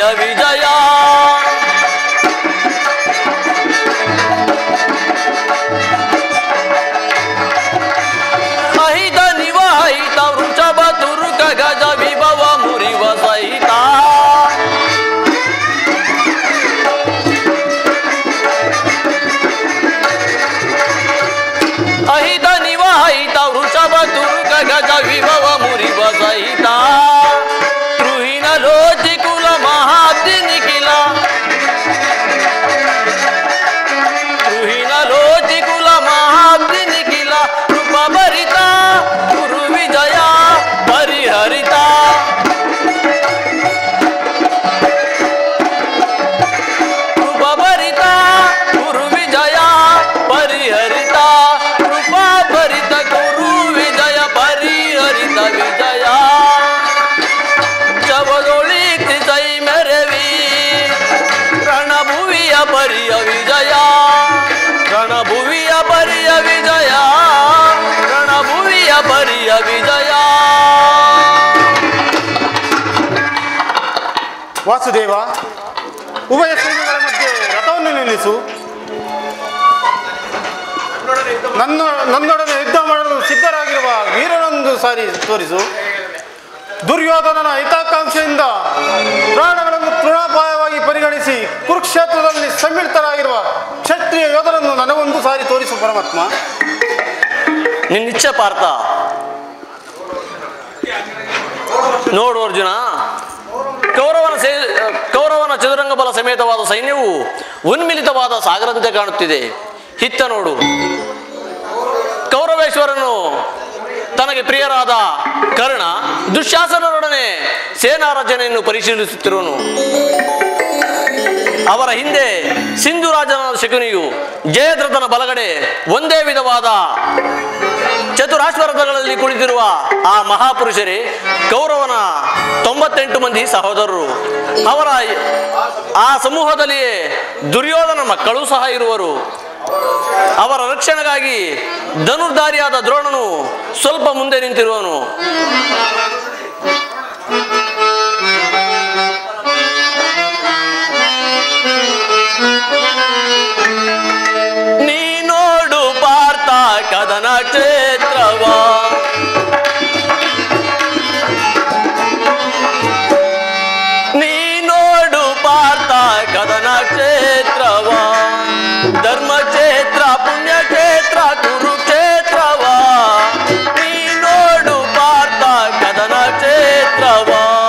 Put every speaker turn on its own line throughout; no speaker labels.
ವಿಜಯ ಅಹಿತ ನಿವಾಹಿತ ವೃಷಭ ತುರುಕ ಗಜ ವಿಭವ ಮುರಿವ ಸಹಿತ ಅಹಿತ ನಿವಾಹಿತ ವೃಷಭ ತುರುಕ ಗಜ ವಿಭವ ಮುರಿವ ಸಹಿತ ದ್ರುಹಿಣ ಲೋಚಿ ಕುಲ ಮಹಾಬ್ದಿ ನಿಖಿಲ ದ್ರುಹಿಣ ಲೋಚಿ ಕುಲ ಮಹಾಬ್ದಿ ನಿಖಿಲ ಕೃಪ ಭರಿತ ಗುರು ವಿಜಯ ಪರಿಹರಿತ ಕೃಪ ಭರಿತ ಗುರು ವಿಜಯ ಪರಿಹರಿತ ಕೃಪಾ ಭರಿತ ಗುರು ವಿಜಯ ಪರಿಹರಿತ ವಿಜಯ ಶಬದೊಳಿತಿ ಸೈ ಮೆರವಿ ರಣಭುವಿಯ ಪರಿಯ ವಿಜಯ ರಣಭುವಿಯ ಪರಿಯ ವಿಜಯ ರಣಭುವಿಯ ಪರಿಯ ವಿಜಯ
ವಾಸುದೇವ ಉಭಯ ಸೈನ್ಯಗಳ ಮಧ್ಯೆ ರಥವನ್ನು ನಿಲ್ಲಿಸು ನನ್ನ ನನ್ನೊಡನೆ ಯುದ್ಧ ಮಾಡಲು ಸಿದ್ಧರಾಗಿರುವ ವೀರನೊಂದು ಸಾರಿ ತೋರಿಸು ದುರ್ಯೋಧನನ ಹಿತಾಕಾಂಕ್ಷೆಯಿಂದ ಪ್ರಾಣಗಳನ್ನು ತೃಣಾಪಾಯವಾಗಿ ಪರಿಗಣಿಸಿ ಕುರುಕ್ಷೇತ್ರದಲ್ಲಿ ಸಮ್ಮಿಳಿತರಾಗಿರುವ ಕ್ಷತ್ರಿಯ ಯೋಧನನ್ನು ನನಗೊಂದು ಸಾರಿ ತೋರಿಸು ಪರಮಾತ್ಮ
ನಿನ್ನಿಚ್ಛೆ ಪಾರ್ಥ ನೋಡು ಅರ್ಜುನ ಕೌರವನ ಸೇ ಕೌರವನ ಚದುರಂಗ ಬಲ ಸಮೇತವಾದ ಸೈನ್ಯವು ಉನ್ಮಿಲಿತವಾದ ಸಾಗರಂತೆ ಕಾಣುತ್ತಿದೆ ಹಿತ್ತ ನೋಡು ಕೌರವೇಶ್ವರನು ತನಗೆ ಪ್ರಿಯರಾದ ಕರ್ಣ ದುಶ್ಯಾಸನರೊಡನೆ ಸೇನಾ ರಚನೆಯನ್ನು ಪರಿಶೀಲಿಸುತ್ತಿರುವನು ಅವರ ಹಿಂದೆ ಸಿಂಧು ರಾಜನಾದ ಶಕುನಿಯು ಜಯದ್ರಥನ ಬಲಗಡೆ ಒಂದೇ ವಿಧವಾದ ಚತುರಾಶ್ವರಥಗಳಲ್ಲಿ ಕುಳಿತಿರುವ ಆ ಮಹಾಪುರುಷರೇ ಕೌರವನ ತೊಂಬತ್ತೆಂಟು ಮಂದಿ ಸಹೋದರರು ಅವರ ಆ ಸಮೂಹದಲ್ಲಿಯೇ ದುರ್ಯೋಧನ ಮಕ್ಕಳೂ ಸಹ ಇರುವರು ಅವರ ರಕ್ಷಣೆಗಾಗಿ ಧನುರ್ಧಾರಿಯಾದ ದ್ರೋಣನು ಸ್ವಲ್ಪ ಮುಂದೆ ನಿಂತಿರುವನು ನೀ ನೋಡು ಪಾರ್ಥ ಕದನ ಕ್ಷೇತ್ರವ ನೀ ನೋಡು ಪಾರ್ಥ ಕದನ ಕ್ಷೇತ್ರವ ಧರ್ಮ ಕ್ಷೇತ್ರ ಪುಣ್ಯ ಕ್ಷೇತ್ರ ಕುರುಕ್ಷೇತ್ರವ ನೀ ನೋಡು ಪಾರ್ಥ ಕದನ ಕ್ಷೇತ್ರವ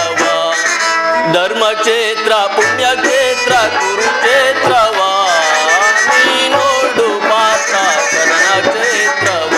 ಧರ್ಮಕ್ಷೇತ್ರ ಪುಣ್ಯಕ್ಷೇತ್ರ ಕುರುಕ್ಷೇತ್ರವ ನೀನೋಡು ಪಾತ್ರ ಕದನ ಕ್ಷೇತ್ರವ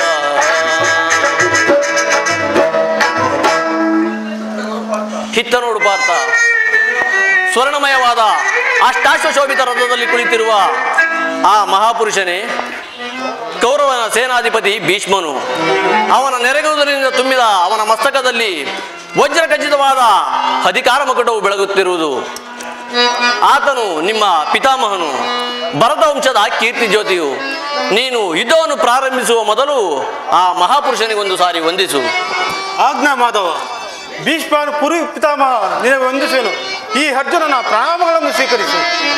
ಹಿತ್ತ ನೋಡು ಪಾರ್ಥ ಸ್ವರ್ಣಮಯವಾದ ಅಷ್ಟಾಶ್ವಶೋಭಿತ ರಥದಲ್ಲಿ ಕುಳಿತಿರುವ ಆ ಮಹಾಪುರುಷನೇ ಕೌರವನ ಸೇನಾಧಿಪತಿ ಭೀಷ್ಮನು ಅವನ ನೆರೆಗುವುದರಿಂದ ತುಂಬಿದ ಅವನ ಮಸ್ತಕದಲ್ಲಿ ವಜ್ರ ಖಚಿತವಾದ ಅಧಿಕಾರ ಮಕಟವು ಬೆಳಗುತ್ತಿರುವುದು ಆತನು ನಿಮ್ಮ ಪಿತಾಮಹನು ಭರತ ವಂಶದ ಕೀರ್ತಿ ಜ್ಯೋತಿಯು ನೀನು ಯುದ್ಧವನ್ನು ಪ್ರಾರಂಭಿಸುವ ಮೊದಲು ಆ ಮಹಾಪುರುಷನಿಗೊಂದು ಸಾರಿ ವಂದಿಸು
ಆಜ್ಞಾ ಮಾಧವ ಭೀಷ್ಮನು ಕುರು ಪಿತಾಮಹ ನಿನಗೆ ವಂದಿಸುವೆನು ಈ ಅರ್ಜುನನ ಪ್ರಣಾಮಗಳನ್ನು ಸ್ವೀಕರಿಸು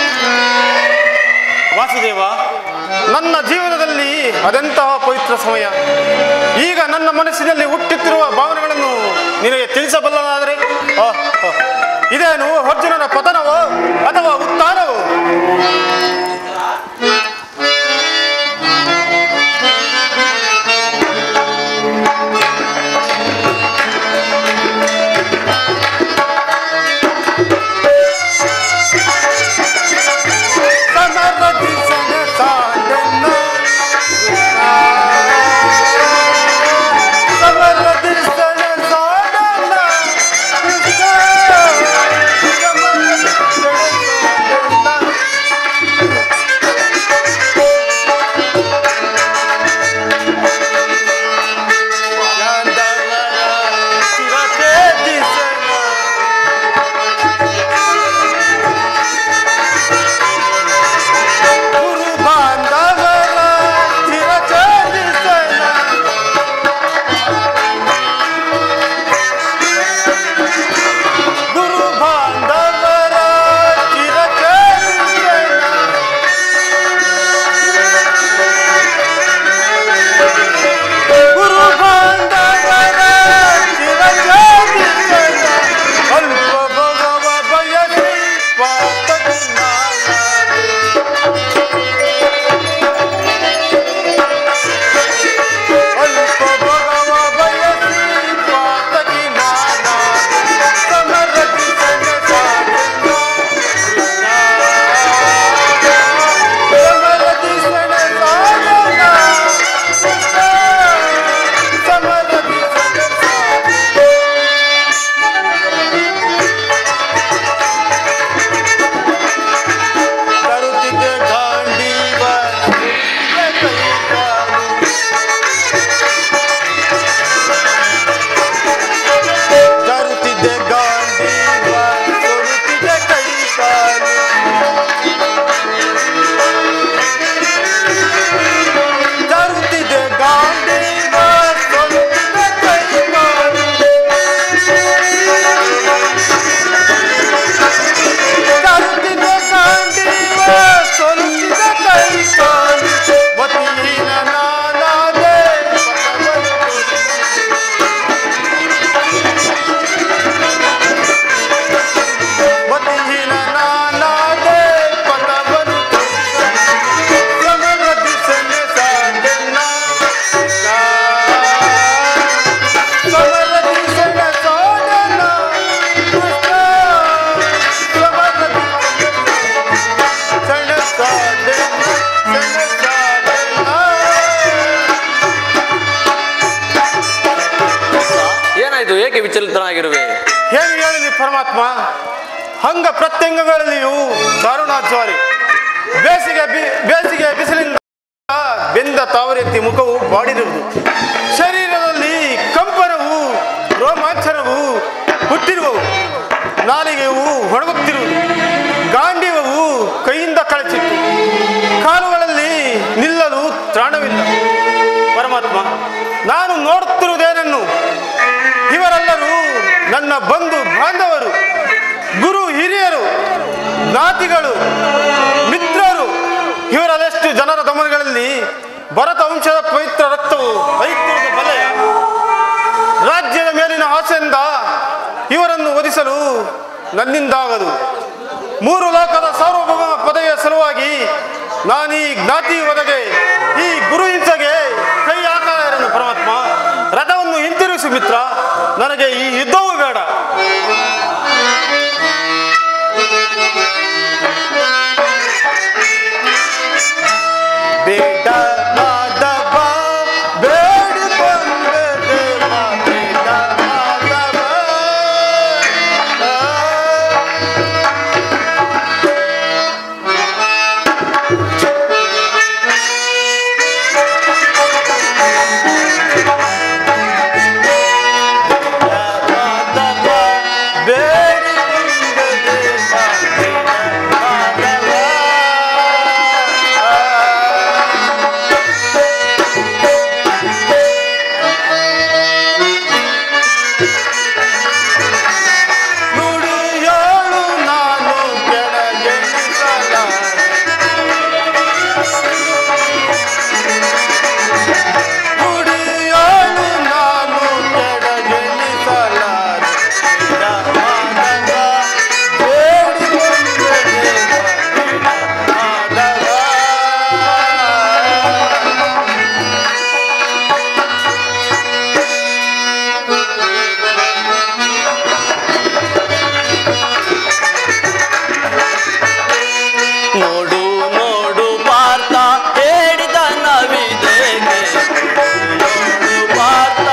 ವಾಸುದೇವ ನನ್ನ ಜೀವನದಲ್ಲಿ ಅದೆಂತಹ ಪವಿತ್ರ ಸಮಯ ಈಗ ನನ್ನ ಮನಸ್ಸಿನಲ್ಲಿ ಹುಟ್ಟುತ್ತಿರುವ ಭಾವನೆಗಳನ್ನು ನಿನಗೆ ತಿಳಿಸಬಲ್ಲನಾದರೆ ಆ, ಆ, ಇದೇನು ಅರ್ಜುನನ ಪತನವೋ ಅಥವಾ ಉತ್ಥಾನವೋ ಸಮರದಿ ಸೆಣಸಾಡೆನ್ನ. ಸಮರದಿ ಸೆಣಸಾಡೆನ್ನ. ಕೃಷ್ಣ. ಸಮರದಿ ಸೆಣಸಾಡೆನ್ನ. ಯಾಂದವರ ಶಿರಛೇದಿಸೆನ. ಗುರು ಬಾಂಧವರ ಚಿರಚರಿಸನ ಗುರು ಬಾಂಧವರ ಚಿರಚರಿಸನ ಗುರು ಬಾಂಧವರ ಚಿರಚರಿಸನ ಅಲ್ಪ ಭಗವ ಬಯಸಿ ಪಾತಕನಾದ ಅಲ್ಪ ಭಗವ ಬಯಸಿ ಪಾತಕಿ ನಾನ ಸಮರತಿ ಸೆಣಸಾಡೆನ್ನ ಕೃಷ್ಣ. ಸಮರತಿ ಸೆಣಸಾಡೆನ್ನ ಕೃಷ್ಣ. ಸಮರತಿ ಸೆಣಸಾಡೆನ್ನ ತರುತ್ತಿದ್ದೆ ಗಾಂಡೀವ ಕೈ ಕಾಲು ತರುತ್ತಿದ್ದೆ ಗಾಂಡೀವ ತರುತ್ತಿದ್ದೆ ಕೈ ಕಾಲು ತರುತ್ತಿದ್ದೆ ಗಾಂಡೀವ ತರುತ್ತಿದ್ದೆ ಕೈ ಕಾಲು ತರುತ್ತಿದ್ದೆ ಗಾಂಡೀವ ತರುತ್ತಿದ್ದೆ ಕೈ ಕಾಲು ಮತಿಹೀನ ನಾನಾದೆ ಪಥವನ್ನು ಮತಿಹೀನ ನಾನಾದೆ ಪಥವನ್ನು ಸಮರದಿ ಸೆಣಸಾಡೆನ್ನ ಸಮರದಿ ಸೆಣಸಾಡೆನ್ನ ಕೃಷ್ಣ ಸಮರದಿ ಸೆಣಸಾಡೆನ್ನ ಸೆಣಸಾಡೆನ್ನ
ಏನಾಯ್ತು ಏಕೆ ವಿಚಲಿತನಾಗಿರುವೆ
ಏನು ಹೇಳಲಿ ಪರಮಾತ್ಮ ಅಂಗ ಪ್ರತ್ಯಂಗಗಳಲ್ಲಿಯೂ ದಾರುಣಾಜ್ವಾರಿ ಬೇಸಿಗೆ ಬಿ- ಬೇಸಿಗೆ ಬಿಸಿಲಿಂದ ಬೆಂದ ತಾವರೆತ್ತಿ ಮುಖವು ಬಾಡಿರುವುದು ಶರೀರದಲ್ಲಿ ಕಂಪನವು ರೋಮಾಂಚನವು ಹುಟ್ಟಿರುವವು ನಾಲಿಗೆಯು ಒಣಗುತ್ತಿರುವುದು ಗಾಂಡೀವವು ಕೈಯಿಂದ ಕಳಚಿತ್ತು ಕಾಲುಗಳಲ್ಲಿ ನಿಲ್ಲಲು ತ್ರಾಣವಿಲ್ಲ ಪರಮಾತ್ಮ ನಾನು ನೋಡುತ್ತಿರುವುದೇನನ್ನು ಇವರೆಲ್ಲರೂ ನನ್ನ ಬಂಧು ಬಾಂಧವರು ಗುರು ಹಿರಿಯರು ಜ್ಞಾತಿಗಳು ಮಿತ್ರರು ಇವರದೆಷ್ಟು ಜನರ ದಮನಗಳಲ್ಲಿ ಭರತ ವಂಶದ ಪವಿತ್ರ ರಕ್ತವು ಹರಿಯುತ್ತಿರುವ ಬಲೆಯ ರಾಜ್ಯದ ಮೇಲಿನ ಆಸೆಯಿಂದ ಇವರನ್ನು ಒದಿಸಲು ನನ್ನಿಂದಾಗದು ಮೂರು ಲೋಕದ ಸಾರ್ವಭೌಮ ಪದವಿಯ ಸಲುವಾಗಿ ನಾನು ಈ ಜ್ಞಾತಿ ಒದಗೆ ಈ ಗುರು ಹಿಂಸೆಗೆ ಕೈ ಹಾಕಲಾರನು ಪರಮಾತ್ಮ ರಥವನ್ನು ಹಿಂತಿರುಗಿಸು ಮಿತ್ರ ನನಗೆ ಈ ಯುದ್ಧವೂ ಬೇಡ ಬೇಡ ಮಾಧವ ಬೇಡಿ ಬಂದೆ ದೇವ ಬೇಡ ಮಾಧವ ಮಾಧವ ಬೇಡಿ ಬಂದೆ ದೇವ ಬೇಡ ಮಾಧವ ನುಡಿಯೋಳು ನಾನು ಕೆಳಗೆಣಿಸಲಾರೆ ನುಡಿಯೋಳು ನಾನು ಕೆಳಗೆಣಿಸಲಾರೆ ಬೇಡ ಮಾಧವ ಬೇಡಿ ಬಂದೆ ದೇವ ಬೇಡ ಮಾಧವ
ನೋಡು ನೋಡು ಪಾರ್ಥ ಹೇಳಿದ ನವಿದೇಗೆ ನೋಡು ಪಾರ್ಥ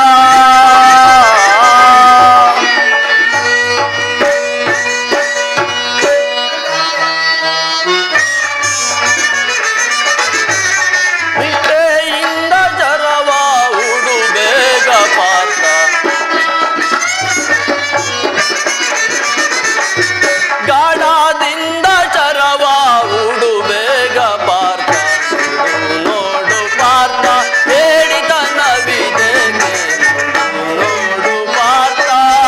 ನಿಷ್ಠೆಯಿಂದ ಜರವ ಉಡು ಬೇಗ ಪಾರ್ಥ ಗಾಢದಿಂದ ಚರವ ಉಡು ಬೇಗ ಪಾರ್ಥ ಉಡು ನೋಡು ಪಾರ್ಥ ಹೇಳಿದ ನವಿದೇಗೆ ನೋಡು ಪಾರ್ಥ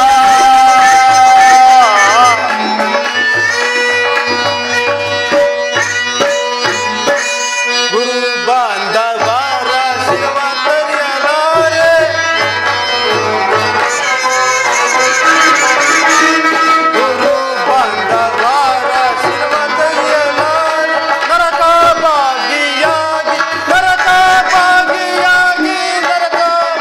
ಗುರು ಬಾಂಧವರ ಶಿವ ಕರಿಯಲಾರೆ ಗುರು ಬಾಂಧವರ ಶಿವ ಕರಿಯಲಾರೆ ನರಕ ಭಾಗಿಯಾಗಿ ನರಕ ಭಾಗಿಯಾಗಿ ನರಕ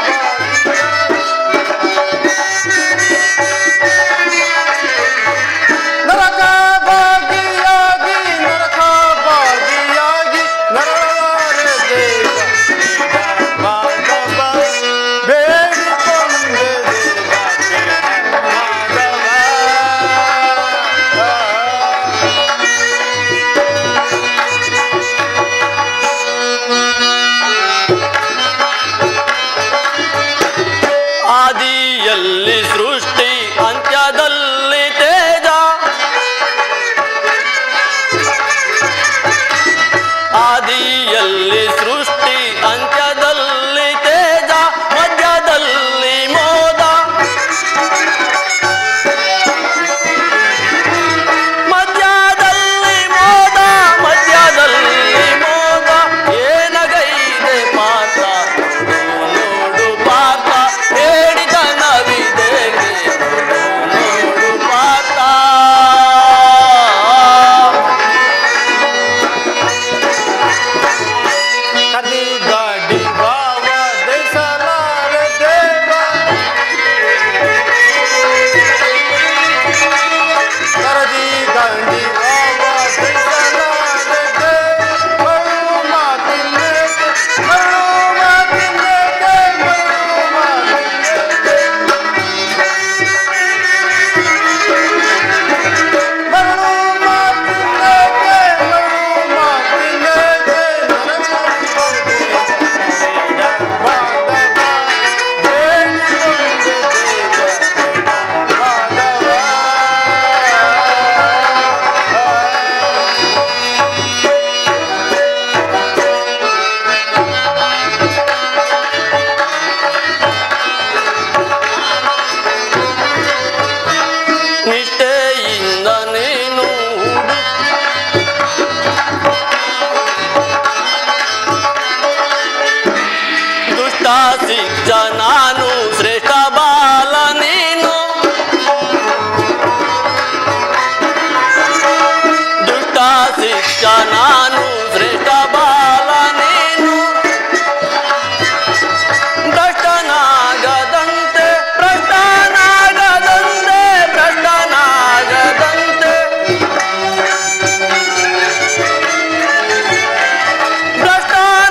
ನರಕ ಭಾಗಿಯಾಗಿ ನರಕ ಭಾಗಿಯಾಗಿ ನರಳಾರೆ ದೇವ ಮಾಧವ ಬೇಡಿ ಬಂದೆ ದೇವ ಮಾಧವ
ಆದಿಯಲ್ಲಿ ಸೃಷ್ಟಿ ಅಂತ್ಯದಲ್ಲಿ ತೇಜ ಆದಿಯಲ್ಲಿ ಸೃಷ್ಟಿ ಅಂತ್ಯದಲ್ಲಿ ತೇಜ ಮಧ್ಯದಲ್ಲಿ ಮೋದ ಮಧ್ಯದಲ್ಲಿ ಮೋದ ಮಧ್ಯದಲ್ಲಿ ಮೋದ ಏನಗೈದೆ ಪಾತ ನೋಡು ಪಾತ ಹೇಳಿದ ನವಿದೇಗೆ ನೋಡು ಪಾತ
ಕದಿ ಗಾಡಿ ಬಾವ ದೇಸಲಾರೆ ದೇವ ಕರದಿ ಗಾಡಿ ಬಾವ ದೇಸಲಾರೆ ದೇವ ಮರು ಮಾತಿನ್ನೇಕೆ ಮರು ಮಾತಿನ್ನೇಕೆ ಮರು ಮಾತಿನ್ನೇಕೆ ಮರು ಮಾತಿನ್ನೇಕೆ ಮರು ಮಾತಿನ್ನೇಕೆ
ನಿಷ್ಠೆಯಿಂದ ನೀನು ದುಷ್ಟ ಶಿಕ್ಷ ನಾನು ಶ್ರೇಷ್ಠ ಬಾಲ ನೀನು ದುಷ್ಟ ಶಿಕ್ಷ ನಾನು ಶ್ರೇಷ್ಠ ಬಾಲ ನೀನು ಭ್ರಷ್ಟನಾಗದಂತೆ ಭ್ರಷ್ಟನಾಗದಂತೆ ಭ್ರಷ್ಟನಾಗದಂತೆ ಭ್ರಷ್ಟನಾಗದಂತೆ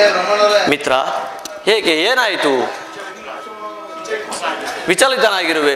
ಮಿತ್ರ ಹೇಗೆ ಏನಾಯಿತು ವಿಚಲಿತನಾಗಿರುವೆ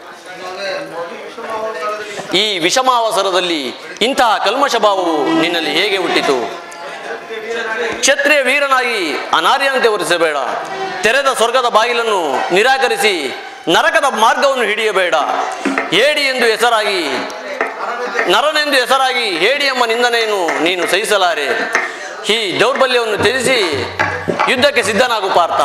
ಈ ವಿಷಮಾವಸರದಲ್ಲಿ ಇಂತಹ ಕಲ್ಮಶ ಭಾವವು ನಿನ್ನಲ್ಲಿ ಹೇಗೆ ಹುಟ್ಟಿತು ಕ್ಷತ್ರಿಯ ವೀರನಾಗಿ ಅನಾರ್ಯನಂತೆ ವರ್ತಿಸಬೇಡ ತೆರೆದ ಸ್ವರ್ಗದ ಬಾಗಿಲನ್ನು ನಿರಾಕರಿಸಿ ನರಕದ ಮಾರ್ಗವನ್ನು ಹಿಡಿಯಬೇಡ ಹೇಡಿ ಎಂದು ಹೆಸರಾಗಿ ನರನೆಂದು ಹೆಸರಾಗಿ ಹೇಡಿ ಎಂಬ ನಿಂದನೆಯನ್ನು ನೀನು ಸಹಿಸಲಾರೆ ಈ ದೌರ್ಬಲ್ಯವನ್ನು ತ್ಯಜಿಸಿ ಯುದ್ಧಕ್ಕೆ ಸಿದ್ಧನಾಗು ಪಾರ್ಥ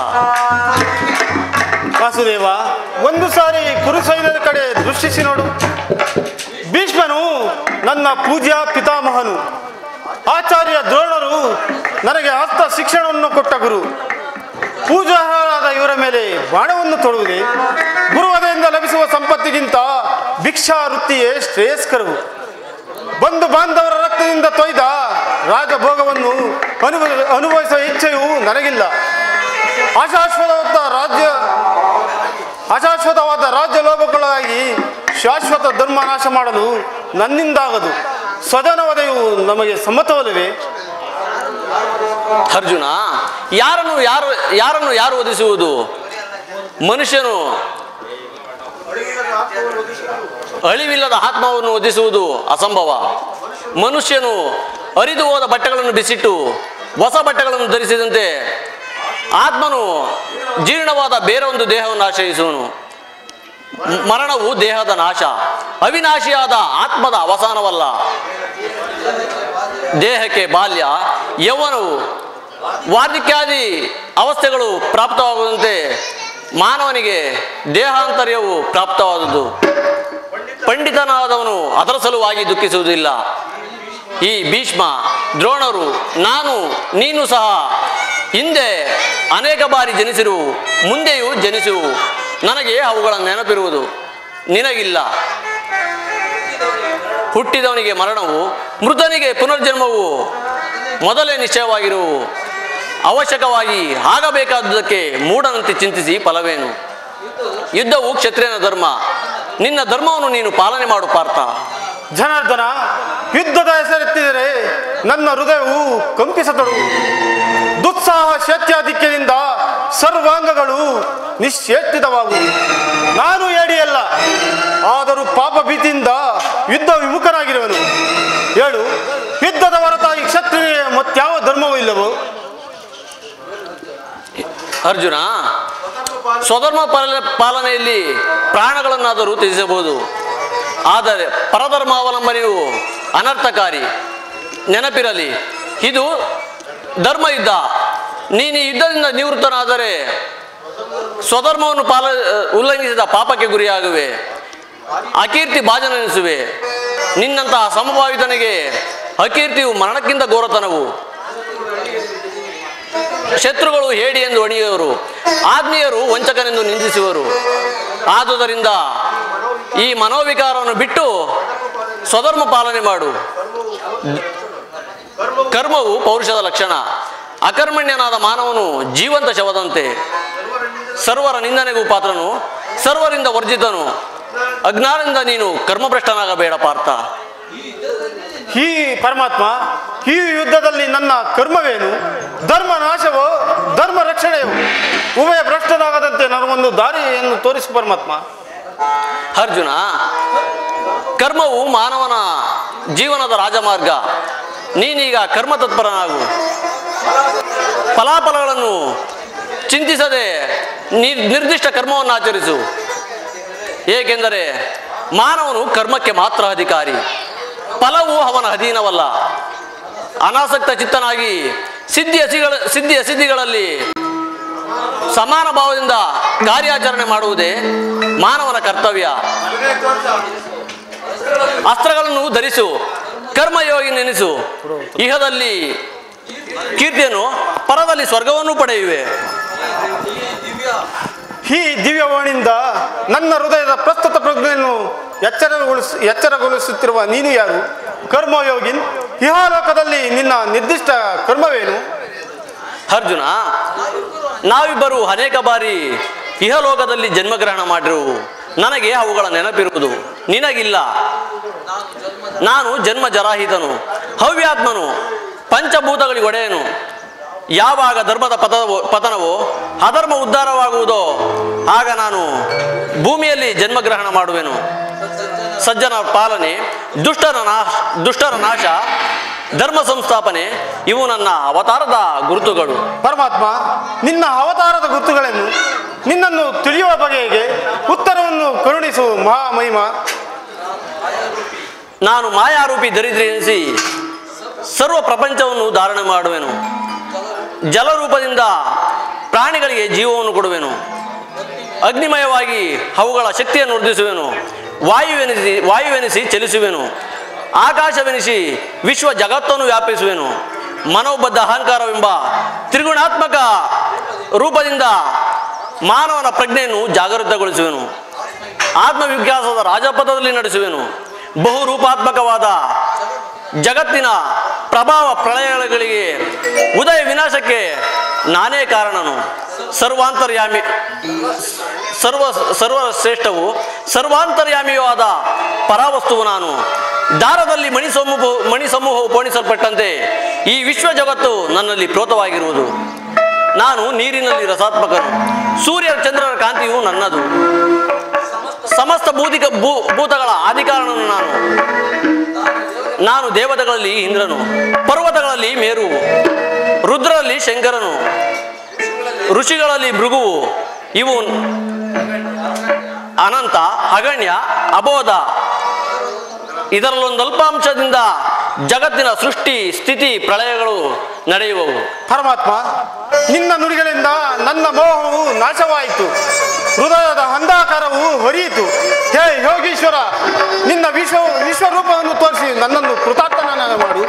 ವಾಸುದೇವ ಒಂದು ಸಾರಿ ಕುರುಸೈನ್ಯದ ಕಡೆ ದೃಷ್ಟಿಸಿ ನೋಡು ಭೀಷ್ಮನು ನನ್ನ ಪೂಜ್ಯ ಪಿತಾಮಹನು ಆಚಾರ್ಯ ದ್ರೋಣರು ನನಗೆ ಹಸ್ತ ಶಿಕ್ಷಣವನ್ನು ಕೊಟ್ಟ ಗುರು ಪೂಜಾರ್ಹರಾದ ಇವರ ಮೇಲೆ ಬಾಣವನ್ನು ತೊಡುವುದೇ ಗುರುವದೆಯಿಂದ ಲಭಿಸುವ ಸಂಪತ್ತಿಗಿಂತ ಭಿಕ್ಷಾ ವೃತ್ತಿಯೇ ಶ್ರೇಯಸ್ಕರವು ಬಂಧು ಬಾಂಧವರ ರಕ್ತದಿಂದ ತೊಯ್ದ ರಾಜಭೋಗವನ್ನು ಅನುಭವ ಅನುಭವಿಸುವ ಇಚ್ಛೆಯು ನನಗಿಲ್ಲ ಅಶಾಶ್ವತವಾದ ರಾಜ್ಯ ಅಶಾಶ್ವತವಾದ ರಾಜ್ಯ ಲೋಭಗಳಾಗಿ ಶಾಶ್ವತ ಧರ್ಮ ನಾಶ ಮಾಡಲು ನನ್ನಿಂದಾಗದು ಸ್ವಜನವದೆಯು ನಮಗೆ ಸಮ್ಮತವಲ್ಲವೇ
ಅರ್ಜುನ ಯಾರನ್ನು ಯಾರು ಯಾರನ್ನು ಯಾರು ಒದಿಸುವುದು ಮನುಷ್ಯನು ಅಳಿವಿಲ್ಲದ ಆತ್ಮವನ್ನು ಒದಿಸುವುದು ಅಸಂಭವ ಮನುಷ್ಯನು ಅರಿದು ಹೋದ ಬಟ್ಟೆಗಳನ್ನು ಬಿಸಿಟ್ಟು ಹೊಸ ಬಟ್ಟೆಗಳನ್ನು ಧರಿಸಿದಂತೆ ಆತ್ಮನು ಜೀರ್ಣವಾದ ಬೇರೆ ಒಂದು ದೇಹವನ್ನು ಆಶ್ರಯಿಸುವನು ಮ- ಮರಣವು ದೇಹದ ನಾಶ ಅವಿನಾಶಿಯಾದ ಆತ್ಮದ ಅವಸಾನವಲ್ಲ ದೇಹಕ್ಕೆ ಬಾಲ್ಯ ಯೌವನವು ವಾರ್ಧಕ್ಯಾದಿ ಅವಸ್ಥೆಗಳು ಪ್ರಾಪ್ತವಾಗುವಂತೆ ಮಾನವನಿಗೆ ದೇಹಾಂತರ್ಯವು ಪ್ರಾಪ್ತವಾದದ್ದು ಪಂಡಿತನಾದವನು ಅದರ ಸಲುವಾಗಿ ದುಃಖಿಸುವುದಿಲ್ಲ ಈ ಭೀಷ್ಮ ದ್ರೋಣರು ನಾನು ನೀನು ಸಹ ಹಿಂದೆ ಅನೇಕ ಬಾರಿ ಜನಿಸಿರುವು ಮುಂದೆಯೂ ಜನಿಸುವು ನನಗೆ ಅವುಗಳ ನೆನಪಿರುವುದು ನಿನಗಿಲ್ಲ ಹುಟ್ಟಿದವನಿಗೆ ಮರಣವು ಮೃತನಿಗೆ ಪುನರ್ಜನ್ಮವು ಮೊದಲೇ ನಿಶ್ಚಯವಾಗಿರುವು ಅವಶ್ಯಕವಾಗಿ ಆಗಬೇಕಾದುದಕ್ಕೆ ಮೂಢನಂತೆ ಚಿಂತಿಸಿ ಫಲವೇನು ಯುದ್ಧವು ಕ್ಷತ್ರಿಯನ ಧರ್ಮ ನಿನ್ನ ಧರ್ಮವನ್ನು ನೀನು ಪಾಲನೆ ಮಾಡು ಪಾರ್ಥ
ಜನಾರ್ದನ ಯುದ್ಧದ ಹೆಸರೆತ್ತಿದರೆ ನನ್ನ ಹೃದಯವು ಕಂಪಿಸತೊಡಗು ದುತ್ಸಾಹ ಶತ್ಯಾಧಿಕ್ಯದಿಂದ ಸರ್ವಾಂಗಗಳು ನಿಶ್ಚೇಷ್ಟಿತವಾಗುವುದು ನಾನು ಏಡಿಯಲ್ಲ ಆದರೂ ಪಾಪ ಭೀತಿಯಿಂದ ಯುದ್ಧ ವಿಮುಖನಾಗಿರುವನು ಹೇಳು ಯುದ್ಧದ ಹೊರತಾಗಿ ಕ್ಷತ್ರಿಯ ಮತ್ಯಾವ ಧರ್ಮವೂ ಇಲ್ಲವೋ
ಅರ್ಜುನ ಸ್ವಧರ್ಮ ಪಾಲ ಪಾಲನೆಯಲ್ಲಿ ಪ್ರಾಣಗಳನ್ನಾದರೂ ತ್ಯಜಿಸಬಹುದು ಆದರೆ ಪರಧರ್ಮ ಅವಲಂಬನೆಯು ಅನರ್ಥಕಾರಿ ನೆನಪಿರಲಿ ಇದು ಧರ್ಮ ಯುದ್ಧ ನೀನು ಈ ಯುದ್ಧದಿಂದ ನಿವೃತ್ತನಾದರೆ ಸ್ವಧರ್ಮವನ್ನು ಪಾಲ ಉಲ್ಲಂಘಿಸಿದ ಪಾಪಕ್ಕೆ ಗುರಿಯಾಗುವೆ ಅಕೀರ್ತಿ ಭಾಜನೆನಿಸುವೆ ನಿನ್ನಂತಹ ಸಮಭಾವಿತನಿಗೆ ಅಕೀರ್ತಿಯು ಮರಣಕ್ಕಿಂತ ಘೋರತನವು ಶತ್ರುಗಳು ಹೇಡಿ ಎಂದು ಹೊಡೆಯುವರು ಆತ್ಮೀಯರು ವಂಚಕನೆಂದು ನಿಂದಿಸುವರು ಆದುದರಿಂದ ಈ ಮನೋವಿಕಾರವನ್ನು ಬಿಟ್ಟು ಸ್ವಧರ್ಮ ಪಾಲನೆ ಮಾಡು ಕರ್ಮವು ಪೌರುಷದ ಲಕ್ಷಣ ಅಕರ್ಮಣ್ಯನಾದ ಮಾನವನು ಜೀವಂತ ಶವದಂತೆ ಸರ್ವರ ನಿಂದನೆಗೂ ಪಾತ್ರನು ಸರ್ವರಿಂದ ವರ್ಜಿತನು ಅಜ್ಞಾನದಿಂದ ನೀನು ಕರ್ಮಭ್ರಷ್ಟನಾಗಬೇಡ ಪಾರ್ಥ
ಈ ಪರಮಾತ್ಮ ಈ ಯುದ್ಧದಲ್ಲಿ ನನ್ನ ಕರ್ಮವೇನು ಧರ್ಮ ನಾಶವೋ ಧರ್ಮ ರಕ್ಷಣೆಯೋ ಉಭಯ ಭ್ರಷ್ಟನಾಗದಂತೆ ನನಗೊಂದು ದಾರಿಯನ್ನು ತೋರಿಸು ಪರಮಾತ್ಮ
ಅರ್ಜುನ ಕರ್ಮವು ಮಾನವನ ಜೀವನದ ರಾಜಮಾರ್ಗ ನೀನೀಗ ಕರ್ಮ ತತ್ಪರನಾಗು ಫಲಾಫಲಗಳನ್ನು ಚಿಂತಿಸದೆ ನಿ- ನಿರ್ದಿಷ್ಟ ಕರ್ಮವನ್ನು ಆಚರಿಸು ಏಕೆಂದರೆ ಮಾನವನು ಕರ್ಮಕ್ಕೆ ಮಾತ್ರ ಅಧಿಕಾರಿ ಫಲವು ಅವನ ಅಧೀನವಲ್ಲ ಅನಾಸಕ್ತ ಚಿತ್ತನಾಗಿ ಸಿದ್ಧಿ ಹಸಿಗಳ ಸಿದ್ಧಿ ಅಸಿದ್ಧಿಗಳಲ್ಲಿ ಸಮಾನ ಭಾವದಿಂದ ಕಾರ್ಯಾಚರಣೆ ಮಾಡುವುದೇ ಮಾನವನ ಕರ್ತವ್ಯ ಅಸ್ತ್ರಗಳನ್ನು ಧರಿಸು ಕರ್ಮಯೋಗಿ ನೆನೆಸು ಇಹದಲ್ಲಿ ಕೀರ್ತಿಯನ್ನು ಪರದಲ್ಲಿ ಸ್ವರ್ಗವನ್ನು ಪಡೆಯುವೆ
ಈ ದಿವ್ಯವಾಣಿಯಿಂದ ನನ್ನ ಹೃದಯದ ಪ್ರಸ್ತುತ ಪ್ರಜ್ಞೆಯನ್ನು ಎಚ್ಚರಗೊಳಿಸ ಎಚ್ಚರಗೊಳಿಸುತ್ತಿರುವ ನೀನು ಯಾರು ಕರ್ಮಯೋಗಿನ್ ಇಹಾಲೋಕದಲ್ಲಿ ನಿನ್ನ ನಿರ್ದಿಷ್ಟ ಕರ್ಮವೇನು
ಅರ್ಜುನ ನಾವಿಬ್ಬರು ಅನೇಕ ಬಾರಿ ಇಹಲೋಕದಲ್ಲಿ ಜನ್ಮಗ್ರಹಣ ಮಾಡಿರುವು ನನಗೆ ಅವುಗಳ ನೆನಪಿರುವುದು ನಿನಗಿಲ್ಲ ನಾನು ಜನ್ಮ ಜರಾಹಿತನು ಹವ್ಯಾತ್ಮನು ಪಂಚಭೂತಗಳಿಗೆ ಒಡೆಯನು ಯಾವಾಗ ಧರ್ಮದ ಪತನವು ಪತನವೋ ಅಧರ್ಮ ಉದ್ಧಾರವಾಗುವುದೋ ಆಗ ನಾನು ಭೂಮಿಯಲ್ಲಿ ಜನ್ಮಗ್ರಹಣ ಮಾಡುವೆನು ಸಜ್ಜನ ಪಾಲನೆ ದುಷ್ಟರ ನಾಶ ದುಷ್ಟರ ನಾಶ ಧರ್ಮ ಸಂಸ್ಥಾಪನೆ ಇವು ನನ್ನ ಅವತಾರದ ಗುರುತುಗಳು
ಪರಮಾತ್ಮ ನಿನ್ನ ಅವತಾರದ ಗುರುತುಗಳನ್ನು ನಿನ್ನನ್ನು ತಿಳಿಯುವ ಬಗೆಗೆ ಉತ್ತರವನ್ನು ಕರುಣಿಸು ಮಹಾಮಹಿಮ
ನಾನು ಮಾಯಾರೂಪಿ ದರಿದ್ರಿ ಎನಿಸಿ ಸರ್ವ ಪ್ರಪಂಚವನ್ನು ಧಾರಣೆ ಮಾಡುವೆನು ಜಲರೂಪದಿಂದ ಪ್ರಾಣಿಗಳಿಗೆ ಜೀವವನ್ನು ಕೊಡುವೆನು ಅಗ್ನಿಮಯವಾಗಿ ಅವುಗಳ ಶಕ್ತಿಯನ್ನು ವರ್ಧಿಸುವೆನು ವಾಯುವೆನಿಸಿ ವಾಯುವೆನಿಸಿ ಚಲಿಸುವೆನು ಆಕಾಶವೆನಿಸಿ ವಿಶ್ವ ಜಗತ್ತನ್ನು ವ್ಯಾಪಿಸುವೆನು ಮನೋಬದ್ಧ ಅಹಂಕಾರವೆಂಬ ತ್ರಿಗುಣಾತ್ಮಕ ರೂಪದಿಂದ ಮಾನವನ ಪ್ರಜ್ಞೆಯನ್ನು ಜಾಗೃತಗೊಳಿಸುವೆನು ಆತ್ಮವಿಕಾಸದ ರಾಜಪಥದಲ್ಲಿ ನಡೆಸುವೆನು ಬಹುರೂಪಾತ್ಮಕವಾದ ಜಗತ್ತಿನ ಪ್ರಭಾವ ಪ್ರಳಯಗಳಿಗೆ ಉದಯ ವಿನಾಶಕ್ಕೆ ನಾನೇ ಕಾರಣನು ಸರ್ವಾಂತರ್ಯಾಮಿ ಸರ್ವ ಸರ್ವಶ್ರೇಷ್ಠವು ಸರ್ವಾಂತರ್ಯಾಮಿಯೂ ಆದ ಪರಾವಸ್ತುವು ನಾನು ದಾರದಲ್ಲಿ ಮಣಿ ಸಮೂಹ ಮಣಿ ಸಮೂಹವು ಪೋಣಿಸಲ್ಪಟ್ಟಂತೆ ಈ ವಿಶ್ವ ಜಗತ್ತು ನನ್ನಲ್ಲಿ ಪ್ರೋತವಾಗಿರುವುದು ನಾನು ನೀರಿನಲ್ಲಿ ರಸಾತ್ಮಕನು ಸೂರ್ಯ ಚಂದ್ರರ ಕಾಂತಿಯು ನನ್ನದು ಸಮಸ್ತ ಭೂತಿಕ ಭೂ ಭೂತಗಳ ಆದಿಕಾರಣನು ನಾನು ನಾನು ದೇವತೆಗಳಲ್ಲಿ ಇಂದ್ರನು ಪರ್ವತಗಳಲ್ಲಿ ಮೇರುವು ರುದ್ರಲ್ಲಿ ಶಂಕರನು ಋಷಿಗಳಲ್ಲಿ ಭೃಗುವು ಇವು ಅನಂತ ಅಗಣ್ಯ ಅಬೋಧ ಇದರಲ್ಲೊಂದು ಅಲ್ಪಾಂಶದಿಂದ ಜಗತ್ತಿನ ಸೃಷ್ಟಿ ಸ್ಥಿತಿ ಪ್ರಳಯಗಳು ನಡೆಯುವವು
ಪರಮಾತ್ಮ ನಿನ್ನ ನುಡಿಗಳಿಂದ ನನ್ನ ಮೋಹವು ನಾಶವಾಯಿತು ಹೃದಯದ ಅಂಧಾಕಾರವು ಹೊರೆಯಿತು ಹೇ ಯೋಗೀಶ್ವರ ನಿನ್ನ ವಿಶ್ವ ವಿಶ್ವರೂಪವನ್ನು ತೋರಿಸಿ ನನ್ನನ್ನು ಕೃತಾರ್ಥನ ಮಾಡು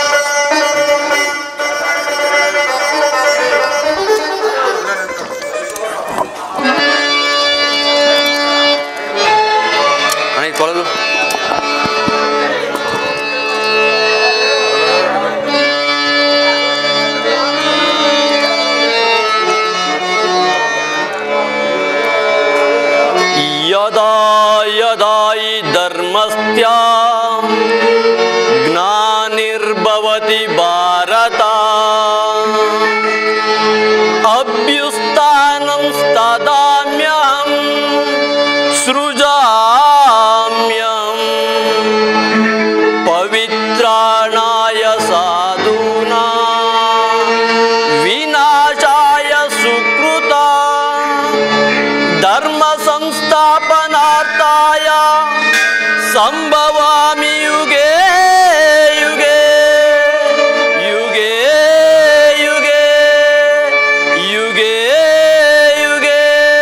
ಅಣ್ಣ, ಇದು ಕೊಳಲು ಯದಾ ಯದಾ ಈ ಧರ್ಮಸ್ತ್ಯ ಜ್ಞಾನಿರ್ಭವತಿ ಭಾರತ ಅಭ್ಯುಸ್ಥಾನಂ ಸ್ತದಾಮ್ಯಹಂ ಸೃಜಾಮ್ಯಂ ಪವಿತ್ರಾಣಾಯ ಸಾಧೂನಾ ವಿನಾಶಾಯ ಸುಕೃತ ಧರ್ಮ ಸಂಸ್ಥಾಪನಾರ್ಥಾಯ ಸಂಭವಾಮಿ ಯುಗೇ ಯುಗೇ ಯುಗೇ ಯುಗೇ ಯುಗೇ ಯುಗೇ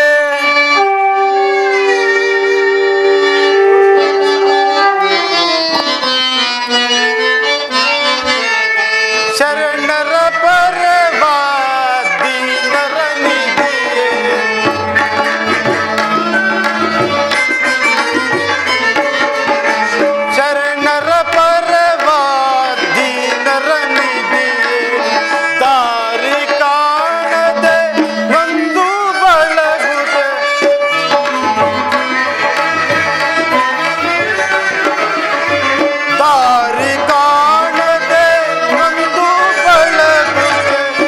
ಶರಣರ ಪರವಾದಿ ನರ ನಿಧಿಯೇ ಶರಣರ ಪರವಾದಿ ನರ ನಿಧಿಯೇ ದಾರಿ ಕಾಣದೆ ಒಂದು ಬಳಗುದೆ ದಾರಿ ಕಾಣದೆ ಒಂದು ಬಳಗುದೆ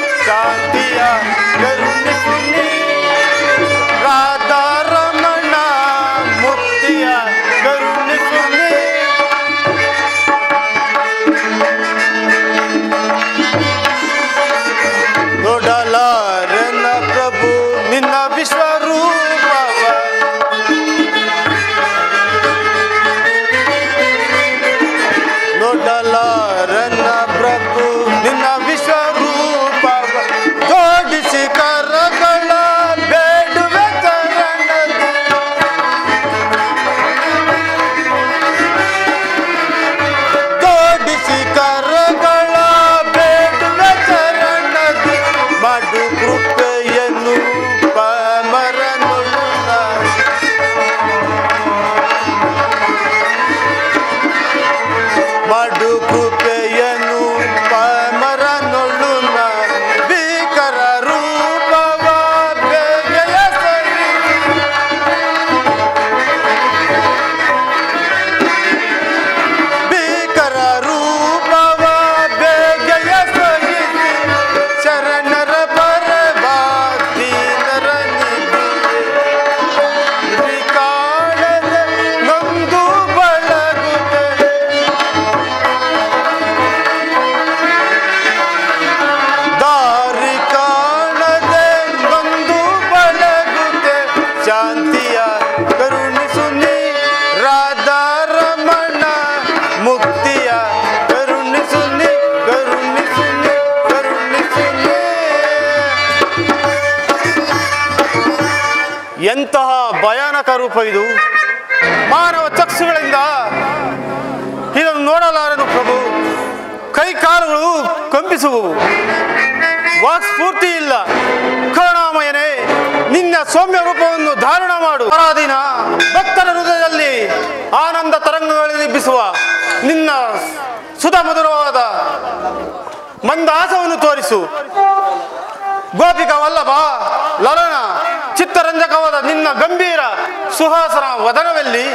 ಎಂತಹ ಭಯಾನಕ ರೂಪ ಇದು ಮಾನವ ಚಕ್ಷುಗಳಿಂದ ಇದನ್ನು ನೋಡಲಾರನು ಪ್ರಭು ಕೈ ಕಾಲುಗಳು ಕಂಪಿಸುವವು ವಾಕ್ ಸ್ಫೂರ್ತಿ ಇಲ್ಲ ಕರುಣಾಮಯನೇ ನಿನ್ನ ಸೌಮ್ಯ ರೂಪವನ್ನು ಧಾರಣ ಮಾಡು ಪರಾಧೀನ ಭಕ್ತರ ಹೃದಯದಲ್ಲಿ ಆನಂದ ತರಂಗಗಳಲ್ಲಿ ಎಬ್ಬಿಸುವ ನಿನ್ನ ಸುಧ ಮಧುರವಾದ ಮಂದಹಾಸವನ್ನು ತೋರಿಸು ಗೋಪಿಕ ವಲ್ಲಭ ಲಲನ ಚಿತ್ತರಂಜಕವಾದ ನಿನ್ನ ಗಂಭೀರ ಸುಹಾಸನ ವದನವೆಲ್ಲಿ